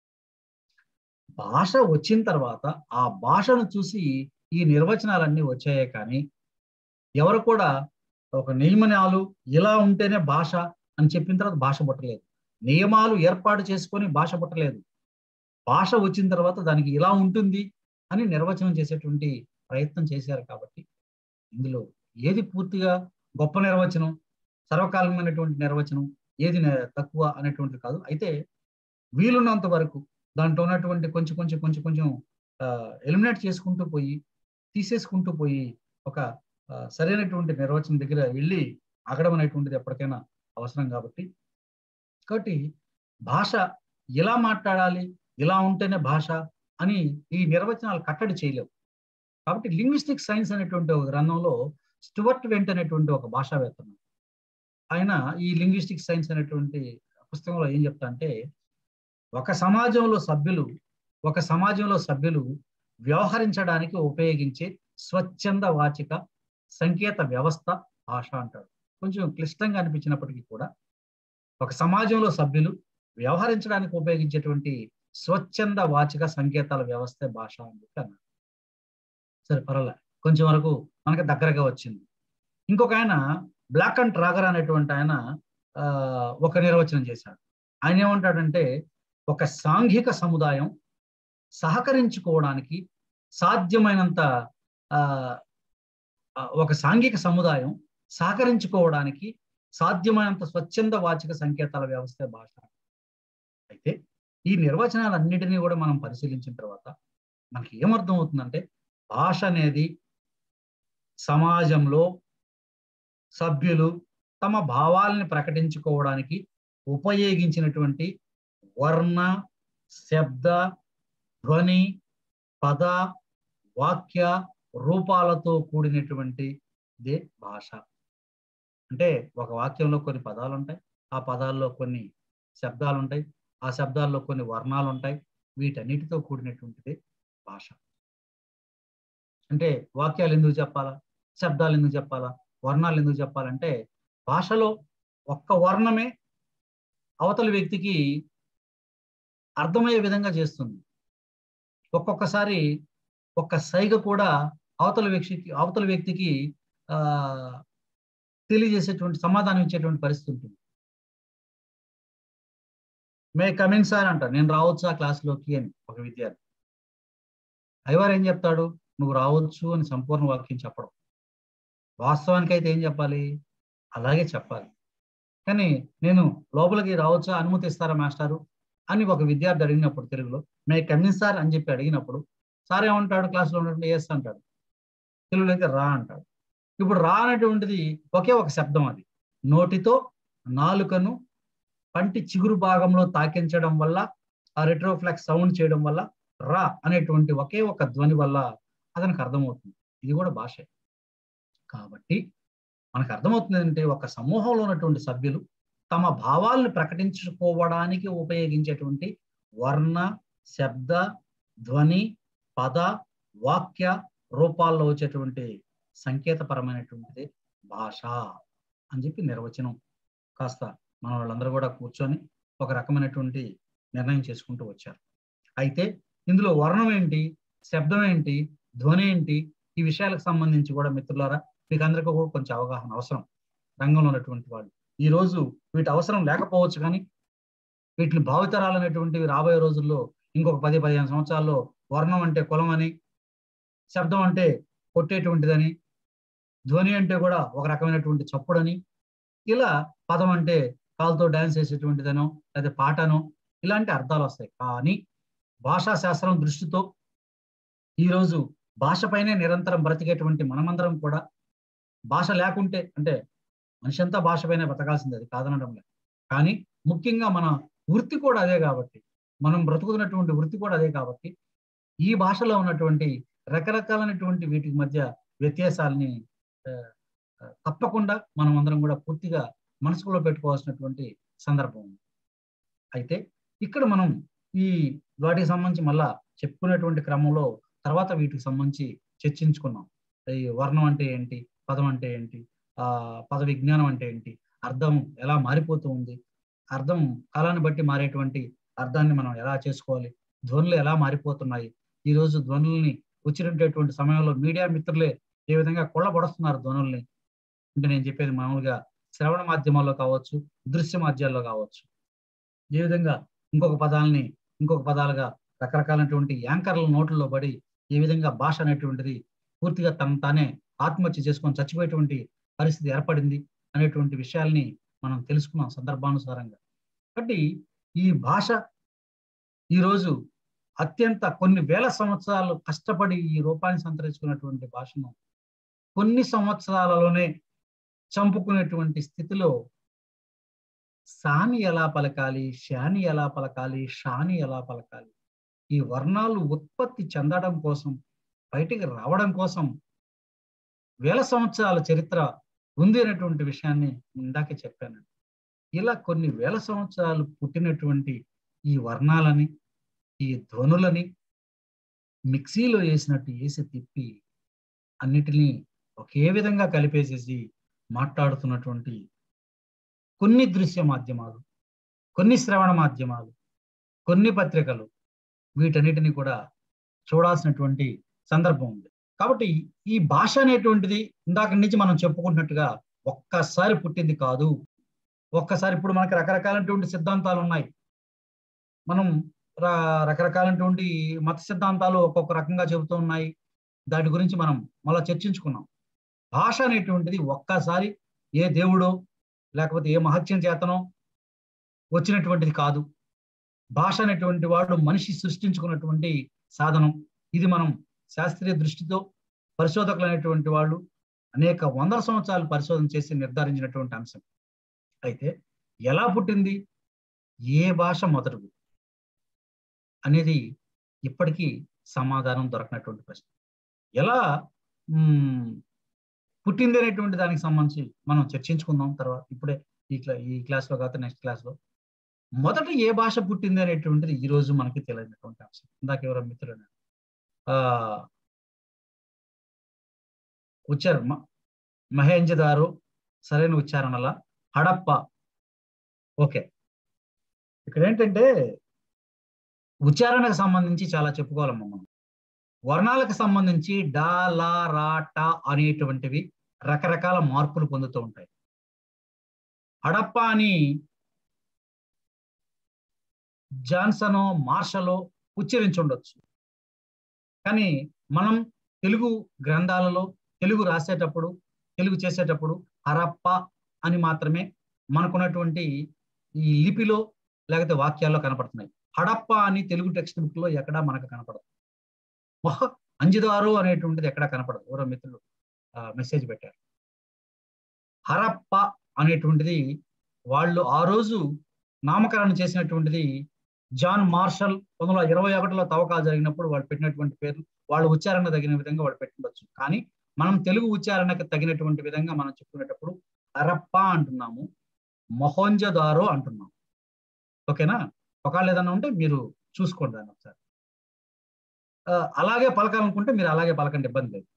భాష వచ్చిన తర్వాత ఆ భాషను చూసి ఈ నిర్వచనాలన్నీ వచ్చాయే కానీ ఎవరు కూడా ఒక నియమనాలు ఇలా ఉంటేనే భాష అని చెప్పిన తర్వాత భాష పుట్టలేదు నియమాలు ఏర్పాటు చేసుకొని భాష పుట్టలేదు భాష వచ్చిన తర్వాత దానికి ఇలా ఉంటుంది అని నిర్వచనం చేసేటువంటి ప్రయత్నం చేశారు కాబట్టి ఇందులో ఏది పూర్తిగా గొప్ప నిర్వచనం సర్వకాలమైనటువంటి నిర్వచనం ఏది తక్కువ అనేటువంటిది కాదు అయితే వీలున్నంత వరకు దాంట్లో ఉన్నటువంటి కొంచెం కొంచెం కొంచెం కొంచెం ఎలిమినేట్ చేసుకుంటూ పోయి తీసేసుకుంటూ పోయి ఒక సరైనటువంటి నిర్వచనం దగ్గర వెళ్ళి ఆగడం అనేటువంటిది ఎప్పటికైనా అవసరం కాబట్టి కాబట్టి భాష ఇలా మాట్లాడాలి ఇలా ఉంటేనే భాష అని ఈ నిర్వచనాలు కట్టడి చేయలేవు కాబట్టి లింగ్విస్టిక్ సైన్స్ అనేటువంటి ఒక గ్రంథంలో స్టువర్ట్ వెంట్ అనేటువంటి ఒక భాషావేత్త ఆయన ఈ లింగ్విస్టిక్ సైన్స్ అనేటువంటి పుస్తకంలో ఏం చెప్తా అంటే ఒక సమాజంలో సభ్యులు ఒక సమాజంలో సభ్యులు వ్యవహరించడానికి ఉపయోగించే స్వచ్ఛంద వాచిక సంకేత వ్యవస్థ భాష అంటాడు కొంచెం క్లిష్టంగా అనిపించినప్పటికీ కూడా ఒక సమాజంలో సభ్యులు వ్యవహరించడానికి ఉపయోగించేటువంటి స్వచ్ఛంద వాచిక సంకేతాల వ్యవస్థ భాష అని చెప్పి అన్నాడు సరే పర్వాలే కొంచెం వరకు మనకి దగ్గరగా వచ్చింది ఇంకొక ఆయన బ్లాక్ అండ్ ట్రాగర్ అనేటువంటి ఆయన ఒక నిర్వచనం చేశాడు ఆయన ఏమంటాడంటే ఒక సాంఘిక సముదాయం సహకరించుకోవడానికి సాధ్యమైనంత ఒక సాంఘిక సముదాయం సహకరించుకోవడానికి సాధ్యమైనంత స్వచ్ఛంద వాచిక సంకేతాల వ్యవస్థ భాష అయితే ఈ నిర్వచనాలన్నిటినీ కూడా మనం పరిశీలించిన తర్వాత మనకి ఏమర్థం అవుతుందంటే భాష అనేది సమాజంలో సభ్యులు తమ భావాలని ప్రకటించుకోవడానికి ఉపయోగించినటువంటి వర్ణ శబ్ద ధ్వని పద వాక్య రూపాలతో కూడినటువంటి దే భాష అంటే ఒక వాక్యంలో కొన్ని పదాలు ఉంటాయి ఆ పదాల్లో కొన్ని శబ్దాలు ఉంటాయి ఆ శబ్దాల్లో కొన్ని వర్ణాలు ఉంటాయి వీటన్నిటితో కూడినటువంటిదే భాష అంటే వాక్యాలు ఎందుకు చెప్పాలా శబ్దాలు ఎందుకు చెప్పాలా వర్ణాలు ఎందుకు చెప్పాలంటే భాషలో ఒక్క వర్ణమే అవతల వ్యక్తికి అర్థమయ్యే విధంగా చేస్తుంది ఒక్కొక్కసారి ఒక్క సైగ కూడా అవతల వ్యక్తికి అవతల వ్యక్తికి ఆ తెలియజేసేటువంటి సమాధానం ఇచ్చేటువంటి పరిస్థితి ఉంటుంది మే కమింగ్ సార్ అంట నేను రావచ్చు ఆ క్లాస్లోకి అని ఒక విద్యార్థి అయ్యవారు ఏం చెప్తాడు నువ్వు రావచ్చు అని సంపూర్ణ వాక్యం చెప్పడం వాస్తవానికి అయితే ఏం చెప్పాలి అలాగే చెప్పాలి కానీ నేను లోపలికి రావచ్చా అనుమతిస్తారా మాస్టారు అని ఒక విద్యార్థి అడిగినప్పుడు తెలుగులో మే కమిన్ సార్ అని చెప్పి అడిగినప్పుడు సార్ ఏమంటాడు క్లాస్లో ఉన్నట్టు ఎస్ అంటాడు తెలుగులో అయితే రా అంటాడు ఇప్పుడు రా అనేటువంటిది ఒకే ఒక శబ్దం అది నోటితో నాలుకను పంటి చిగురు భాగంలో తాకించడం వల్ల ఆ రెట్రోఫ్లెక్స్ సౌండ్ చేయడం వల్ల రా అనేటువంటి ఒకే ఒక ధ్వని వల్ల అతనికి అర్థమవుతుంది ఇది కూడా భాషే కాబట్టి మనకు అర్థమవుతుంది అంటే ఒక సమూహంలో ఉన్నటువంటి సభ్యులు తమ భావాలను ప్రకటించుకోవడానికి ఉపయోగించేటువంటి వర్ణ శబ్ద ధ్వని పద వాక్య రూపాల్లో వచ్చేటువంటి సంకేతపరమైనటువంటిది భాష అని చెప్పి నిర్వచనం కాస్త మన వాళ్ళందరూ కూడా కూర్చొని ఒక రకమైనటువంటి నిర్ణయం చేసుకుంటూ వచ్చారు అయితే ఇందులో వర్ణం ఏంటి శబ్దం ఏంటి ధ్వని ఏంటి ఈ విషయాలకు సంబంధించి కూడా మిత్రులారా మీకు అందరికీ కూడా కొంచెం అవగాహన అవసరం రంగంలో ఉన్నటువంటి వాళ్ళు ఈ రోజు వీటి అవసరం లేకపోవచ్చు కానీ వీటిని భావితరాలు అనేటువంటివి రాబోయే రోజుల్లో ఇంకొక పది పదిహేను సంవత్సరాల్లో వర్ణం అంటే కులం అని శబ్దం అంటే కొట్టేటువంటిదని ధ్వని అంటే కూడా ఒక రకమైనటువంటి చప్పుడని ఇలా పదం అంటే కాలుతో డాన్స్ చేసేటువంటిదనో లేదా పాటనో ఇలాంటి అర్థాలు వస్తాయి కానీ భాషా శాస్త్రం దృష్టితో ఈరోజు భాషపైనే నిరంతరం బ్రతికేటువంటి మనమందరం కూడా భాష లేకుంటే అంటే మనిషి అంతా భాషపైనే బ్రతకాల్సింది అది కాదనడం లేదు కానీ ముఖ్యంగా మన వృత్తి కూడా అదే కాబట్టి మనం బ్రతుకుతున్నటువంటి వృత్తి కూడా అదే కాబట్టి ఈ భాషలో ఉన్నటువంటి రకరకాలైనటువంటి వీటి మధ్య వ్యత్యాసాలని తప్పకుండా మనం అందరం కూడా పూర్తిగా మనసులో పెట్టుకోవాల్సినటువంటి సందర్భం ఉంది అయితే ఇక్కడ మనం ఈ వాటికి సంబంధించి మళ్ళా చెప్పుకునేటువంటి క్రమంలో తర్వాత వీటికి సంబంధించి చర్చించుకున్నాం ఈ వర్ణం అంటే ఏంటి పదం అంటే ఏంటి ఆ పద విజ్ఞానం అంటే ఏంటి అర్థం ఎలా మారిపోతూ ఉంది అర్థం కాలాన్ని బట్టి మారేటువంటి అర్థాన్ని మనం ఎలా చేసుకోవాలి ధ్వనులు ఎలా మారిపోతున్నాయి ఈ రోజు ధ్వనుల్ని వచ్చినటువంటి సమయంలో మీడియా మిత్రులే ఏ విధంగా కొల్లబడుతున్నారు ధ్వనుల్ని అంటే నేను చెప్పేది మామూలుగా శ్రవణ మాధ్యమాల్లో కావచ్చు దృశ్య మాధ్యాల్లో కావచ్చు ఏ విధంగా ఇంకొక పదాలని ఇంకొక పదాలుగా రకరకాలైనటువంటి యాంకర్ల నోట్లలో పడి ఏ విధంగా భాష అనేటువంటిది పూర్తిగా తన తానే ఆత్మహత్య చేసుకొని చచ్చిపోయేటువంటి పరిస్థితి ఏర్పడింది అనేటువంటి విషయాల్ని మనం తెలుసుకున్నాం సందర్భానుసారంగా కాబట్టి ఈ భాష ఈరోజు అత్యంత కొన్ని వేల సంవత్సరాలు కష్టపడి ఈ రూపాన్ని సంతరించుకున్నటువంటి భాషను కొన్ని సంవత్సరాలలోనే చంపుకునేటువంటి స్థితిలో సాని ఎలా పలకాలి శాని ఎలా పలకాలి షాని ఎలా పలకాలి ఈ వర్ణాలు ఉత్పత్తి చెందడం కోసం బయటికి రావడం కోసం వేల సంవత్సరాల చరిత్ర ఉంది అనేటువంటి విషయాన్ని ఇందాకే చెప్పాను ఇలా కొన్ని వేల సంవత్సరాలు పుట్టినటువంటి ఈ వర్ణాలని ఈ ధ్వనులని మిక్సీలో వేసినట్టు వేసి తిప్పి అన్నిటినీ ఒకే విధంగా కలిపేసేసి మాట్లాడుతున్నటువంటి కొన్ని దృశ్య మాధ్యమాలు కొన్ని శ్రవణ మాధ్యమాలు కొన్ని పత్రికలు వీటన్నిటిని కూడా చూడాల్సినటువంటి సందర్భం ఉంది కాబట్టి ఈ భాష అనేటువంటిది ఇందాక నుంచి మనం చెప్పుకుంటున్నట్టుగా ఒక్కసారి పుట్టింది కాదు ఒక్కసారి ఇప్పుడు మనకి రకరకాలైనటువంటి సిద్ధాంతాలు ఉన్నాయి మనం రకరకాలైనటువంటి మత సిద్ధాంతాలు ఒక్కొక్క రకంగా చెబుతూ ఉన్నాయి దాటి గురించి మనం మళ్ళీ చర్చించుకున్నాం భాష అనేటువంటిది ఒక్కసారి ఏ దేవుడో లేకపోతే ఏ మహత్యం చేతనో వచ్చినటువంటిది కాదు భాష అనేటువంటి వాడు మనిషి సృష్టించుకున్నటువంటి సాధనం ఇది మనం శాస్త్రీయ దృష్టితో పరిశోధకులు అనేటువంటి వాళ్ళు అనేక వందల సంవత్సరాలు పరిశోధన చేసి నిర్ధారించినటువంటి అంశం అయితే ఎలా పుట్టింది ఏ భాష మొదటి అనేది ఇప్పటికీ సమాధానం దొరకనటువంటి ప్రశ్న ఎలా పుట్టింది అనేటువంటి దానికి సంబంధించి మనం చర్చించుకుందాం తర్వాత ఇప్పుడే ఈ క్లా ఈ క్లాస్లో కాకపోతే నెక్స్ట్ క్లాస్లో మొదట ఏ భాష పుట్టింది అనేటువంటిది ఈ రోజు మనకి తెలియనటువంటి అంశం ఇందాక ఎవరో మిత్రులు ఆ ఉచ్చారణ మహేంజదారు సరైన ఉచ్చారణల హడప్ప ఓకే ఇక్కడ ఏంటంటే ఉచ్చారణకు సంబంధించి చాలా చెప్పుకోవాలమ్మా మనం వర్ణాలకు సంబంధించి డా లా రా టా అనేటువంటివి రకరకాల మార్పులు పొందుతూ ఉంటాయి హడప్ప అని జాన్సనో మార్షలో ఉచ్చరించి ఉండొచ్చు కానీ మనం తెలుగు గ్రంథాలలో తెలుగు రాసేటప్పుడు తెలుగు చేసేటప్పుడు హరప్ప అని మాత్రమే మనకున్నటువంటి ఈ లిపిలో లేకపోతే వాక్యాల్లో కనపడుతున్నాయి హడప్ప అని తెలుగు టెక్స్ట్ బుక్ లో ఎక్కడా మనకు కనపడదు మొహ అంజిదారు అనేటువంటిది ఎక్కడా కనపడదు ఎవరో మిత్రులు మెసేజ్ పెట్టారు హరప్ప అనేటువంటిది వాళ్ళు ఆ రోజు నామకరణం చేసినటువంటిది జాన్ మార్షల్ పంతొమ్మిది వందల ఇరవై ఒకటిలో తవ్వకాలు జరిగినప్పుడు వాళ్ళు పెట్టినటువంటి పేర్లు వాళ్ళ ఉచ్చారణ తగిన విధంగా వాళ్ళు పెట్టవచ్చు కానీ మనం తెలుగు ఉచ్చారణకు తగినటువంటి విధంగా మనం చెప్పుకునేటప్పుడు హరప్ప అంటున్నాము మొహంజదారో అంటున్నాం ఓకేనా ఒకవేళ ఏదన్నా ఉంటే మీరు చూసుకోండి దాన్ని ఒకసారి అలాగే పలకాలనుకుంటే మీరు అలాగే పలకండి ఇబ్బంది లేదు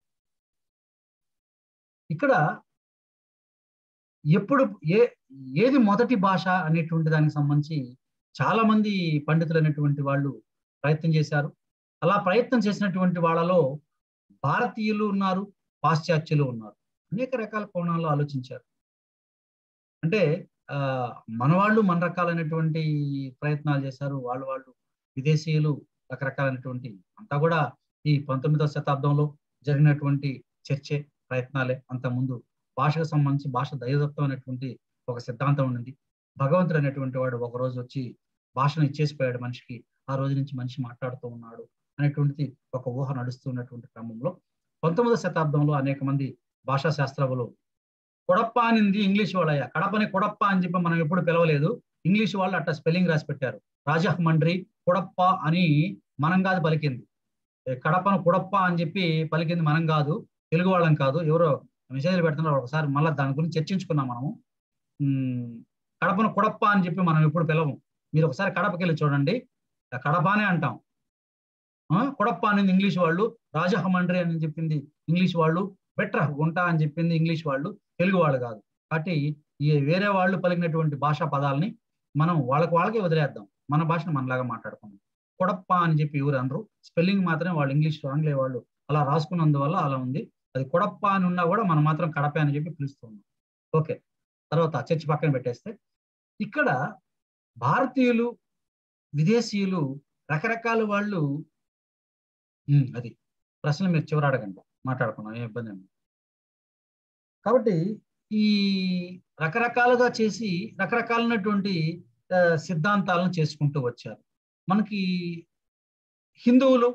ఇక్కడ ఎప్పుడు ఏ ఏది మొదటి భాష అనేటువంటి దానికి సంబంధించి చాలా మంది పండితులు అనేటువంటి వాళ్ళు ప్రయత్నం చేశారు అలా ప్రయత్నం చేసినటువంటి వాళ్ళలో భారతీయులు ఉన్నారు పాశ్చాత్యులు ఉన్నారు అనేక రకాల కోణాల్లో ఆలోచించారు అంటే ఆ మన వాళ్ళు మన రకాలైనటువంటి ప్రయత్నాలు చేశారు వాళ్ళు వాళ్ళు విదేశీయులు రకరకాలైనటువంటి అంతా కూడా ఈ పంతొమ్మిదవ శతాబ్దంలో జరిగినటువంటి చర్చే ప్రయత్నాలే అంత ముందు భాషకు సంబంధించి భాష దైవదత్వమైనటువంటి ఒక సిద్ధాంతం ఉండింది భగవంతుడు అనేటువంటి వాడు ఒక రోజు వచ్చి భాషను ఇచ్చేసిపోయాడు మనిషికి ఆ రోజు నుంచి మనిషి మాట్లాడుతూ ఉన్నాడు అనేటువంటిది ఒక ఊహ నడుస్తున్నటువంటి క్రమంలో పంతొమ్మిదవ శతాబ్దంలో అనేక మంది భాషా శాస్త్రములు కొడప్ప అనింది ఇంగ్లీష్ వాళ్ళయ్యా కడపని కొడప్ప అని చెప్పి మనం ఎప్పుడు పిలవలేదు ఇంగ్లీష్ వాళ్ళు అట్లా స్పెల్లింగ్ రాసి పెట్టారు రాజహ్ మండ్రి కొడప్ప అని మనం కాదు పలికింది కడపను కుడప్ప అని చెప్పి పలికింది మనం కాదు తెలుగు వాళ్ళం కాదు ఎవరో మెసేజ్లు పెడుతున్నారు ఒకసారి మళ్ళీ దాని గురించి చర్చించుకున్నాం మనము కడపను కుడప్ప అని చెప్పి మనం ఎప్పుడు పిలవము మీరు ఒకసారి కడపకి వెళ్ళి చూడండి కడపనే అంటాం కుడప్ప అనేది ఇంగ్లీష్ వాళ్ళు రాజహమండ్రి అని చెప్పింది ఇంగ్లీష్ వాళ్ళు బెటర్ గుంట అని చెప్పింది ఇంగ్లీష్ వాళ్ళు తెలుగు వాళ్ళు కాదు కాబట్టి ఈ వేరే వాళ్ళు పలికినటువంటి భాషా పదాలని మనం వాళ్ళకి వాళ్ళకే వదిలేద్దాం మన భాషను మనలాగా మాట్లాడుకుందాం కొడప్ప అని చెప్పి ఎవరు అనరు స్పెల్లింగ్ మాత్రమే వాళ్ళు ఇంగ్లీష్ ఆంగ్లే వాళ్ళు అలా రాసుకున్నందువల్ల అలా ఉంది అది కొడప్ప అని ఉన్నా కూడా మనం మాత్రం కడప అని చెప్పి పిలుస్తున్నాం ఓకే తర్వాత చర్చి పక్కన పెట్టేస్తే ఇక్కడ భారతీయులు విదేశీయులు రకరకాల వాళ్ళు అది ప్రశ్నలు మీరు చివరి అడగండి మాట్లాడుకున్నాం ఏ ఇబ్బంది అండి కాబట్టి ఈ రకరకాలుగా చేసి రకరకాలైనటువంటి సిద్ధాంతాలను చేసుకుంటూ వచ్చారు మనకి హిందువులు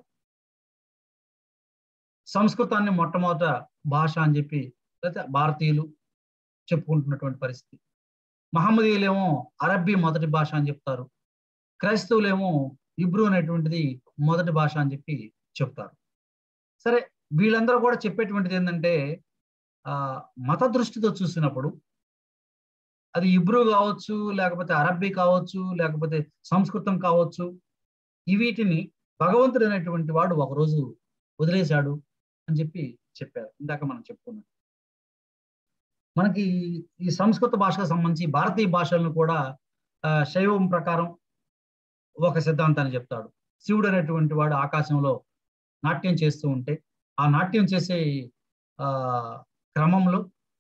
సంస్కృతాన్ని మొట్టమొదట భాష అని చెప్పి లేకపోతే భారతీయులు చెప్పుకుంటున్నటువంటి పరిస్థితి మహమ్మదీయులేమో అరబ్బీ మొదటి భాష అని చెప్తారు క్రైస్తవులేమో ఇబ్రూ అనేటువంటిది మొదటి భాష అని చెప్పి చెప్తారు సరే వీళ్ళందరూ కూడా చెప్పేటువంటిది ఏంటంటే ఆ మత దృష్టితో చూసినప్పుడు అది ఇబ్రూ కావచ్చు లేకపోతే అరబ్బీ కావచ్చు లేకపోతే సంస్కృతం కావచ్చు ఈ వీటిని భగవంతుడు అనేటువంటి వాడు ఒకరోజు వదిలేశాడు అని చెప్పి చెప్పారు ఇందాక మనం చెప్పుకున్నాం మనకి ఈ సంస్కృత భాషకు సంబంధించి భారతీయ భాషలను కూడా శైవం ప్రకారం ఒక సిద్ధాంతాన్ని చెప్తాడు శివుడు అనేటువంటి వాడు ఆకాశంలో నాట్యం చేస్తూ ఉంటే ఆ నాట్యం చేసే ఆ క్రమంలో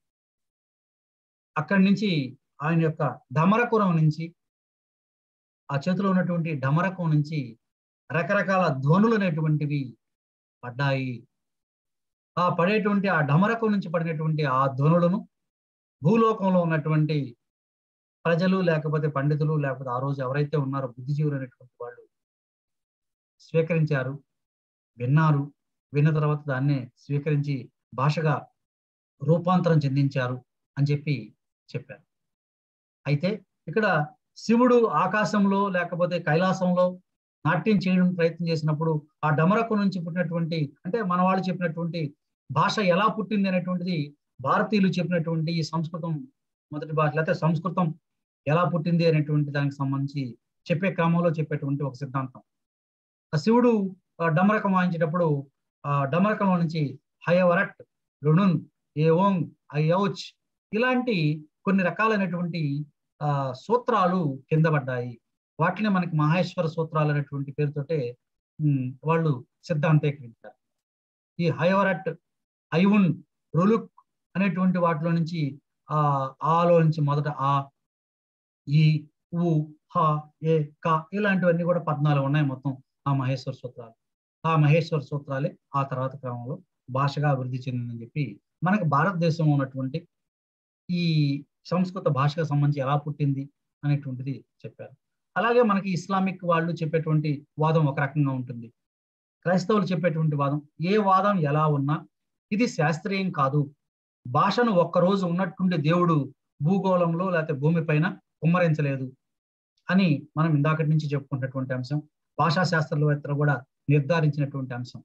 అక్కడి నుంచి ఆయన యొక్క ఢమరకురం నుంచి ఆ చేతిలో ఉన్నటువంటి ఢమరకం నుంచి రకరకాల ధ్వనులు అనేటువంటివి పడ్డాయి ఆ పడేటువంటి ఆ ఢమరకం నుంచి పడినటువంటి ఆ ధ్వనులను భూలోకంలో ఉన్నటువంటి ప్రజలు లేకపోతే పండితులు లేకపోతే ఆ రోజు ఎవరైతే ఉన్నారో బుద్ధిజీవులు అనేటువంటి వాళ్ళు స్వీకరించారు విన్నారు విన్న తర్వాత దాన్నే స్వీకరించి భాషగా రూపాంతరం చెందించారు అని చెప్పి చెప్పారు అయితే ఇక్కడ శివుడు ఆకాశంలో లేకపోతే కైలాసంలో నాట్యం చేయడం ప్రయత్నం చేసినప్పుడు ఆ డమరకు నుంచి పుట్టినటువంటి అంటే మన వాళ్ళు చెప్పినటువంటి భాష ఎలా పుట్టింది అనేటువంటిది భారతీయులు చెప్పినటువంటి ఈ సంస్కృతం మొదటి భాష లేకపోతే సంస్కృతం ఎలా పుట్టింది అనేటువంటి దానికి సంబంధించి చెప్పే క్రమంలో చెప్పేటువంటి ఒక సిద్ధాంతం ఆ శివుడు డమరకం వాయించేటప్పుడు ఆ డమరకంలో నుంచి హయవరట్ రుణున్ ఏ ఓంగ్ అయౌచ్ ఇలాంటి కొన్ని రకాలైనటువంటి ఆ సూత్రాలు కింద పడ్డాయి వాటిని మనకి మహేశ్వర సూత్రాలు అనేటువంటి పేరుతోటే వాళ్ళు సిద్ధాంతీకరించారు ఈ హయవరట్ ఐవున్ రులుక్ అనేటువంటి వాటిలో నుంచి ఆ ఆలో నుంచి మొదట ఆ ఈ ఉ హ ఏ క ఇలాంటివన్నీ కూడా పద్నాలుగు ఉన్నాయి మొత్తం ఆ మహేశ్వర సూత్రాలు ఆ మహేశ్వర సూత్రాలే ఆ తర్వాత క్రమంలో భాషగా అభివృద్ధి చెందిందని చెప్పి మనకి భారతదేశంలో ఉన్నటువంటి ఈ సంస్కృత భాషకు సంబంధించి ఎలా పుట్టింది అనేటువంటిది చెప్పారు అలాగే మనకి ఇస్లామిక్ వాళ్ళు చెప్పేటువంటి వాదం ఒక రకంగా ఉంటుంది క్రైస్తవులు చెప్పేటువంటి వాదం ఏ వాదం ఎలా ఉన్నా ఇది శాస్త్రీయం కాదు భాషను ఒక్కరోజు ఉన్నట్టుండి దేవుడు భూగోళంలో లేకపోతే భూమిపైన కుమ్మరించలేదు అని మనం ఇందాకటి నుంచి చెప్పుకున్నటువంటి అంశం భాషా శాస్త్రవేత్తలు కూడా నిర్ధారించినటువంటి అంశం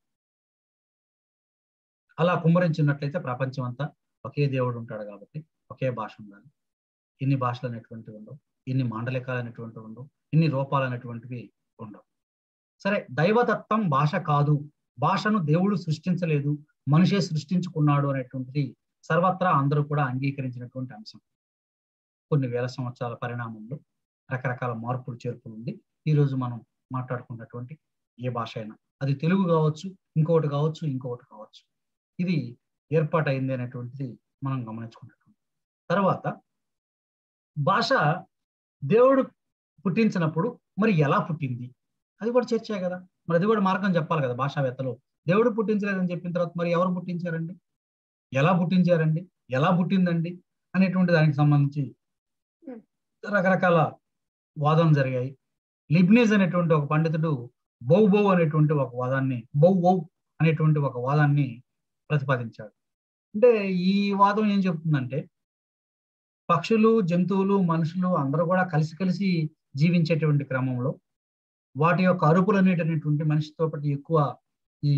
అలా కుమ్మరించినట్లయితే ప్రపంచం అంతా ఒకే దేవుడు ఉంటాడు కాబట్టి ఒకే భాష ఉండాలి ఇన్ని భాషలు అనేటువంటివి ఉండవు ఇన్ని మాండలికాలు అనేటువంటివి ఉండవు ఇన్ని రూపాలు అనేటువంటివి ఉండవు సరే దైవతత్వం భాష కాదు భాషను దేవుడు సృష్టించలేదు మనిషే సృష్టించుకున్నాడు అనేటువంటిది సర్వత్రా అందరూ కూడా అంగీకరించినటువంటి అంశం కొన్ని వేల సంవత్సరాల పరిణామంలో రకరకాల మార్పులు చేర్పులు ఉంది ఈరోజు మనం మాట్లాడుకున్నటువంటి ఏ భాష అయినా అది తెలుగు కావచ్చు ఇంకొకటి కావచ్చు ఇంకొకటి కావచ్చు ఇది ఏర్పాటైంది అనేటువంటిది మనం గమనించుకున్నటువంటి తర్వాత భాష దేవుడు పుట్టించినప్పుడు మరి ఎలా పుట్టింది అది కూడా చర్చే కదా మరి అది కూడా మార్గం చెప్పాలి కదా భాషావేత్తలు దేవుడు పుట్టించలేదని చెప్పిన తర్వాత మరి ఎవరు పుట్టించారండి ఎలా పుట్టించారండి ఎలా పుట్టిందండి అనేటువంటి దానికి సంబంధించి రకరకాల వాదన జరిగాయి లిబ్నీజ్ అనేటువంటి ఒక పండితుడు బౌ బౌ అనేటువంటి ఒక వాదాన్ని బౌ బౌ అనేటువంటి ఒక వాదాన్ని ప్రతిపాదించాడు అంటే ఈ వాదం ఏం చెప్తుందంటే పక్షులు జంతువులు మనుషులు అందరూ కూడా కలిసి కలిసి జీవించేటువంటి క్రమంలో వాటి యొక్క అరుపులు అనేటటువంటి మనిషితో పాటు ఎక్కువ ఈ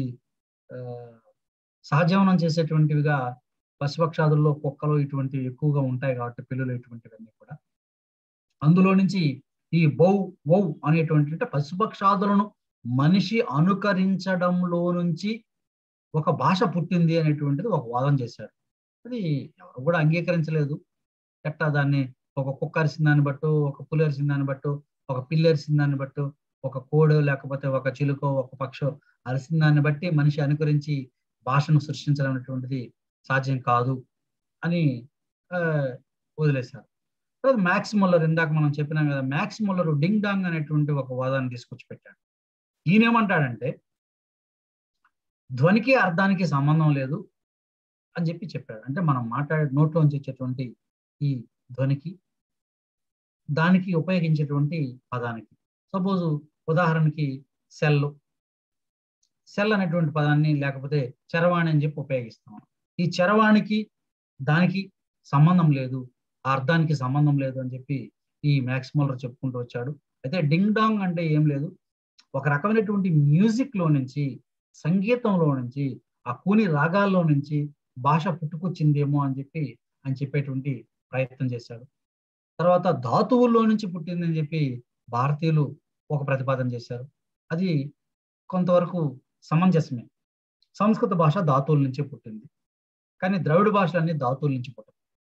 సహజీవనం చేసేటువంటివిగా పశుపక్షాదుల్లో కుక్కలు ఇటువంటివి ఎక్కువగా ఉంటాయి కాబట్టి పిల్లలు ఇటువంటివన్నీ కూడా అందులో నుంచి ఈ బౌ వౌ అనేటువంటి అంటే పశుపక్షాదులను మనిషి అనుకరించడంలో నుంచి ఒక భాష పుట్టింది అనేటువంటిది ఒక వాదం చేశాడు అది ఎవరు కూడా అంగీకరించలేదు ఎట్టా దాన్ని ఒక కుక్క అరిసిన దాన్ని బట్టు ఒక పులి అరిసిన దాన్ని బట్టు ఒక పిల్లి అరిసిన దాన్ని బట్టు ఒక కోడో లేకపోతే ఒక చిలుకో ఒక పక్షో అరిసిన దాన్ని బట్టి మనిషి అనుకరించి భాషను సృష్టించడం అనేటువంటిది సాధ్యం కాదు అని వదిలేశారు తర్వాత మ్యాక్స్ ముల్లర్ ఇందాక మనం చెప్పినాం కదా మ్యాక్స్ ముల్లర్ డింగ్ డాంగ్ అనేటువంటి ఒక వాదాన్ని తీసుకొచ్చి పెట్టాడు ఈయన ఏమంటాడంటే ధ్వనికి అర్థానికి సంబంధం లేదు అని చెప్పి చెప్పాడు అంటే మనం మాట్లాడే నోట్లోంచి వచ్చేటువంటి ఈ ధ్వనికి దానికి ఉపయోగించేటువంటి పదానికి సపోజ్ ఉదాహరణకి సెల్ సెల్ అనేటువంటి పదాన్ని లేకపోతే చరవాణి అని చెప్పి ఉపయోగిస్తాం ఈ చరవాణికి దానికి సంబంధం లేదు ఆ అర్థానికి సంబంధం లేదు అని చెప్పి ఈ మ్యాక్సిమల్ చెప్పుకుంటూ వచ్చాడు అయితే డింగ్ డాంగ్ అంటే ఏం లేదు ఒక రకమైనటువంటి మ్యూజిక్ లో నుంచి సంగీతంలో నుంచి ఆ కూని రాగాల్లో నుంచి భాష పుట్టుకొచ్చిందేమో అని చెప్పి అని చెప్పేటువంటి ప్రయత్నం చేశాడు తర్వాత ధాతువుల్లో నుంచి పుట్టిందని చెప్పి భారతీయులు ఒక ప్రతిపాదన చేశారు అది కొంతవరకు సమంజసమే సంస్కృత భాష ధాతువుల నుంచి పుట్టింది కానీ ద్రవిడ భాషలన్నీ ధాతువుల నుంచి పుట్టింది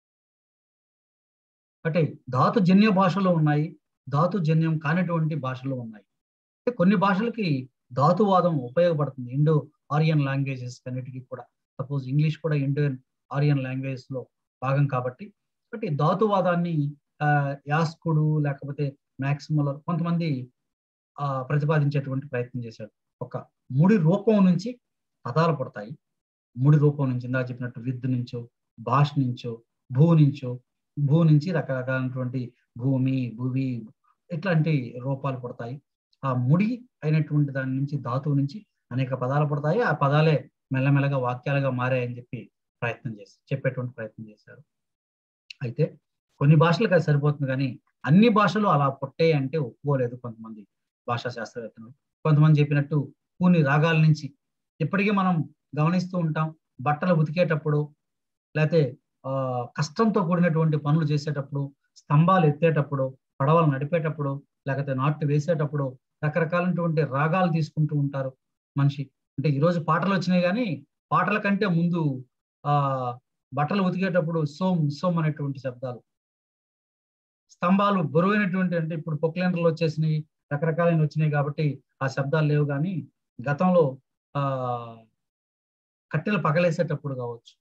అంటే ధాతు జన్య భాషలు ఉన్నాయి ధాతు జన్యం కానిటువంటి భాషలు ఉన్నాయి అంటే కొన్ని భాషలకి ధాతువాదం ఉపయోగపడుతుంది ఇండో ఆరియన్ లాంగ్వేజెస్ అన్నిటికీ కూడా సపోజ్ ఇంగ్లీష్ కూడా ఇండో ఆరియన్ లాంగ్వేజెస్ లో భాగం కాబట్టి కాబట్టి ధాతువాదాన్ని యాస్కుడు లేకపోతే మ్యాక్సిమలర్ కొంతమంది ఆ ప్రతిపాదించేటువంటి ప్రయత్నం చేశాడు ఒక ముడి రూపం నుంచి పదాలు పడతాయి ముడి రూపం నుంచి ఇందా చెప్పినట్టు విద్య నుంచో భాష నుంచో భూ నుంచో భూ నుంచి రకరకాలైనటువంటి భూమి భువి ఇట్లాంటి రూపాలు పడతాయి ఆ ముడి అయినటువంటి దాని నుంచి ధాతువు నుంచి అనేక పదాలు పడతాయి ఆ పదాలే మెల్లమెల్లగా వాక్యాలుగా మారాయని చెప్పి ప్రయత్నం చేసి చెప్పేటువంటి ప్రయత్నం చేశారు అయితే కొన్ని భాషలకు అది సరిపోతుంది కానీ అన్ని భాషలు అలా పుట్టాయి అంటే ఒప్పుకోలేదు కొంతమంది భాషా శాస్త్రవేత్తలు కొంతమంది చెప్పినట్టు కొన్ని రాగాల నుంచి ఇప్పటికీ మనం గమనిస్తూ ఉంటాం బట్టలు ఉతికేటప్పుడు లేకపోతే ఆ కష్టంతో కూడినటువంటి పనులు చేసేటప్పుడు స్తంభాలు ఎత్తేటప్పుడు పడవలు నడిపేటప్పుడు లేకపోతే నాట్లు వేసేటప్పుడు రకరకాలైనటువంటి రాగాలు తీసుకుంటూ ఉంటారు మనిషి అంటే ఈరోజు పాటలు వచ్చినాయి కానీ పాటల కంటే ముందు ఆ బట్టలు ఉతికేటప్పుడు సోమ్ సోమ్ అనేటువంటి శబ్దాలు స్తంభాలు బరువైనటువంటి అంటే ఇప్పుడు పొక్లెండర్లు వచ్చేసినాయి రకరకాలైన వచ్చినాయి కాబట్టి ఆ శబ్దాలు లేవు కానీ గతంలో ఆ కట్టెలు పగలేసేటప్పుడు కావచ్చు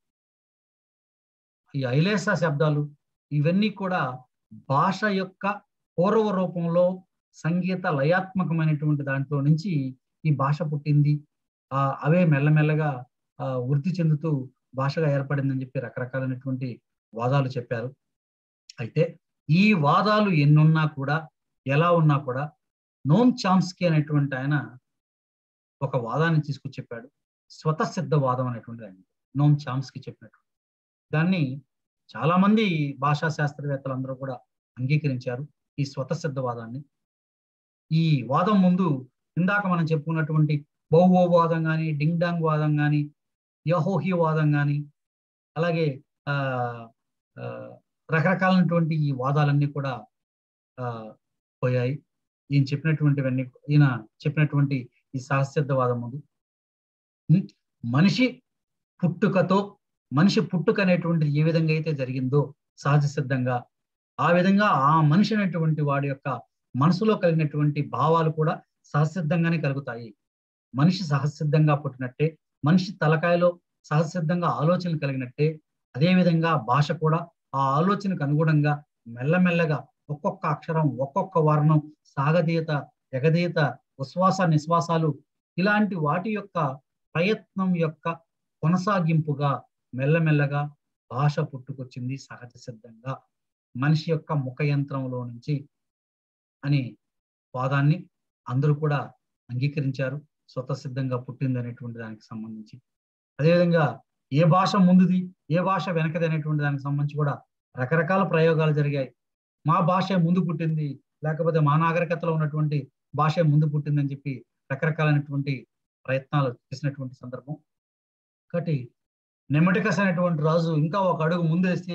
ఈ ఐలేస శబ్దాలు ఇవన్నీ కూడా భాష యొక్క పూర్వ రూపంలో సంగీత లయాత్మకమైనటువంటి దాంట్లో నుంచి ఈ భాష పుట్టింది ఆ అవే మెల్లమెల్లగా ఆ వృద్ధి చెందుతూ భాషగా ఏర్పడిందని చెప్పి రకరకాలైనటువంటి వాదాలు చెప్పారు అయితే ఈ వాదాలు ఎన్నున్నా కూడా ఎలా ఉన్నా కూడా నోమ్ చామ్స్కీ అనేటువంటి ఆయన ఒక వాదాన్ని తీసుకొచ్చి చెప్పాడు స్వతసిద్ధ వాదం అనేటువంటి ఆయన నోమ్ చామ్స్కీ చెప్పినట్టు దాన్ని చాలా మంది భాషా శాస్త్రవేత్తలు అందరూ కూడా అంగీకరించారు ఈ స్వతసిద్ధ వాదాన్ని ఈ వాదం ముందు ఇందాక మనం చెప్పుకున్నటువంటి బౌవో వాదం కానీ డింగ్ డాంగ్ వాదం కానీ యహోహి వాదం కానీ అలాగే ఆ రకరకాలైనటువంటి ఈ వాదాలన్నీ కూడా ఆ పోయాయి ఈయన చెప్పినటువంటివన్నీ ఈయన చెప్పినటువంటి ఈ సహసిద్ధవాదం ముందు మనిషి పుట్టుకతో మనిషి పుట్టుక అనేటువంటిది ఏ విధంగా అయితే జరిగిందో సహజ సిద్ధంగా ఆ విధంగా ఆ మనిషి అనేటువంటి వాడి యొక్క మనసులో కలిగినటువంటి భావాలు కూడా సహసిద్ధంగానే కలుగుతాయి మనిషి సహసిద్ధంగా పుట్టినట్టే మనిషి తలకాయలో సహసిద్ధంగా ఆలోచనలు కలిగినట్టే అదే విధంగా భాష కూడా ఆ ఆలోచనకు అనుగుణంగా మెల్లమెల్లగా ఒక్కొక్క అక్షరం ఒక్కొక్క వర్ణం సాగదీయత ఎగదీయత ఉశ్వాస నిశ్వాసాలు ఇలాంటి వాటి యొక్క ప్రయత్నం యొక్క కొనసాగింపుగా మెల్లమెల్లగా భాష పుట్టుకొచ్చింది సహజ సిద్ధంగా మనిషి యొక్క ముఖ యంత్రంలో నుంచి అని వాదాన్ని అందరూ కూడా అంగీకరించారు స్వతసిద్ధంగా పుట్టింది అనేటువంటి దానికి సంబంధించి అదేవిధంగా ఏ భాష ముందుది ఏ భాష వెనకది అనేటువంటి దానికి సంబంధించి కూడా రకరకాల ప్రయోగాలు జరిగాయి మా భాష ముందు పుట్టింది లేకపోతే మా నాగరికతలో ఉన్నటువంటి భాష ముందు పుట్టిందని చెప్పి రకరకాలైనటువంటి ప్రయత్నాలు చేసినటువంటి సందర్భం ఒకటి నెమటికస్ అనేటువంటి రాజు ఇంకా ఒక అడుగు ముందేసి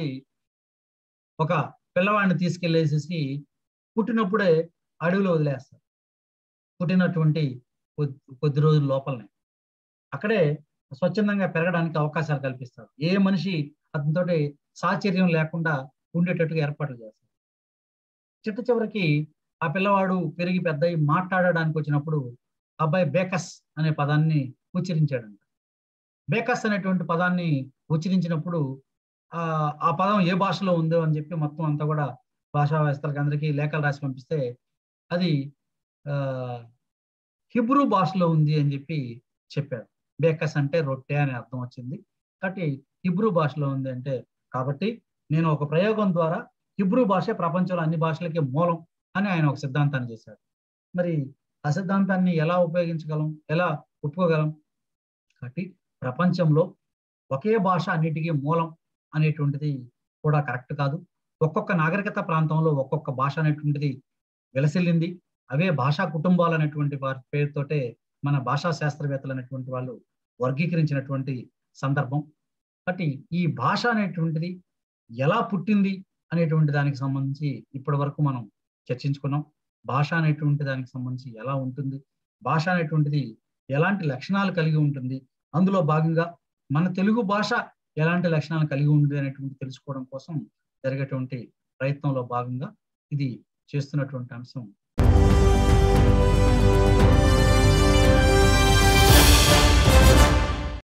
ఒక పిల్లవాడిని తీసుకెళ్లేసేసి పుట్టినప్పుడే అడవిలో వదిలేస్తారు పుట్టినటువంటి కొద్ది రోజుల లోపలనే అక్కడే స్వచ్ఛందంగా పెరగడానికి అవకాశాలు కల్పిస్తారు ఏ మనిషి అతనితో సాచర్యం లేకుండా ఉండేటట్టుగా ఏర్పాట్లు చేస్తారు చిట్ట చివరికి ఆ పిల్లవాడు పెరిగి పెద్ద మాట్లాడడానికి వచ్చినప్పుడు అబ్బాయి బేకస్ అనే పదాన్ని ఉచ్చరించాడంట బేకస్ అనేటువంటి పదాన్ని ఉచ్చరించినప్పుడు ఆ ఆ పదం ఏ భాషలో ఉందో అని చెప్పి మొత్తం అంతా కూడా భాషావేత్తలకి అందరికీ లేఖలు రాసి పంపిస్తే అది ఆ హిబ్రూ భాషలో ఉంది అని చెప్పి చెప్పారు బేకస్ అంటే రొట్టె అనే అర్థం వచ్చింది కాబట్టి హిబ్రూ భాషలో ఉంది అంటే కాబట్టి నేను ఒక ప్రయోగం ద్వారా హిబ్రూ భాష ప్రపంచంలో అన్ని భాషలకి మూలం అని ఆయన ఒక సిద్ధాంతాన్ని చేశాడు మరి ఆ సిద్ధాంతాన్ని ఎలా ఉపయోగించగలం ఎలా ఒప్పుకోగలం కాబట్టి ప్రపంచంలో ఒకే భాష అన్నిటికీ మూలం అనేటువంటిది కూడా కరెక్ట్ కాదు ఒక్కొక్క నాగరికత ప్రాంతంలో ఒక్కొక్క భాష అనేటువంటిది వెలసిల్లింది అవే భాషా కుటుంబాలు అనేటువంటి వారి పేరుతోటే మన భాషా శాస్త్రవేత్తలు అనేటువంటి వాళ్ళు వర్గీకరించినటువంటి సందర్భం కాబట్టి ఈ భాష అనేటువంటిది ఎలా పుట్టింది అనేటువంటి దానికి సంబంధించి ఇప్పటి వరకు మనం చర్చించుకున్నాం భాష అనేటువంటి దానికి సంబంధించి ఎలా ఉంటుంది భాష అనేటువంటిది ఎలాంటి లక్షణాలు కలిగి ఉంటుంది అందులో భాగంగా మన తెలుగు భాష ఎలాంటి లక్షణాలు కలిగి ఉంది అనేటువంటి తెలుసుకోవడం కోసం జరిగేటువంటి ప్రయత్నంలో భాగంగా ఇది చేస్తున్నటువంటి అంశం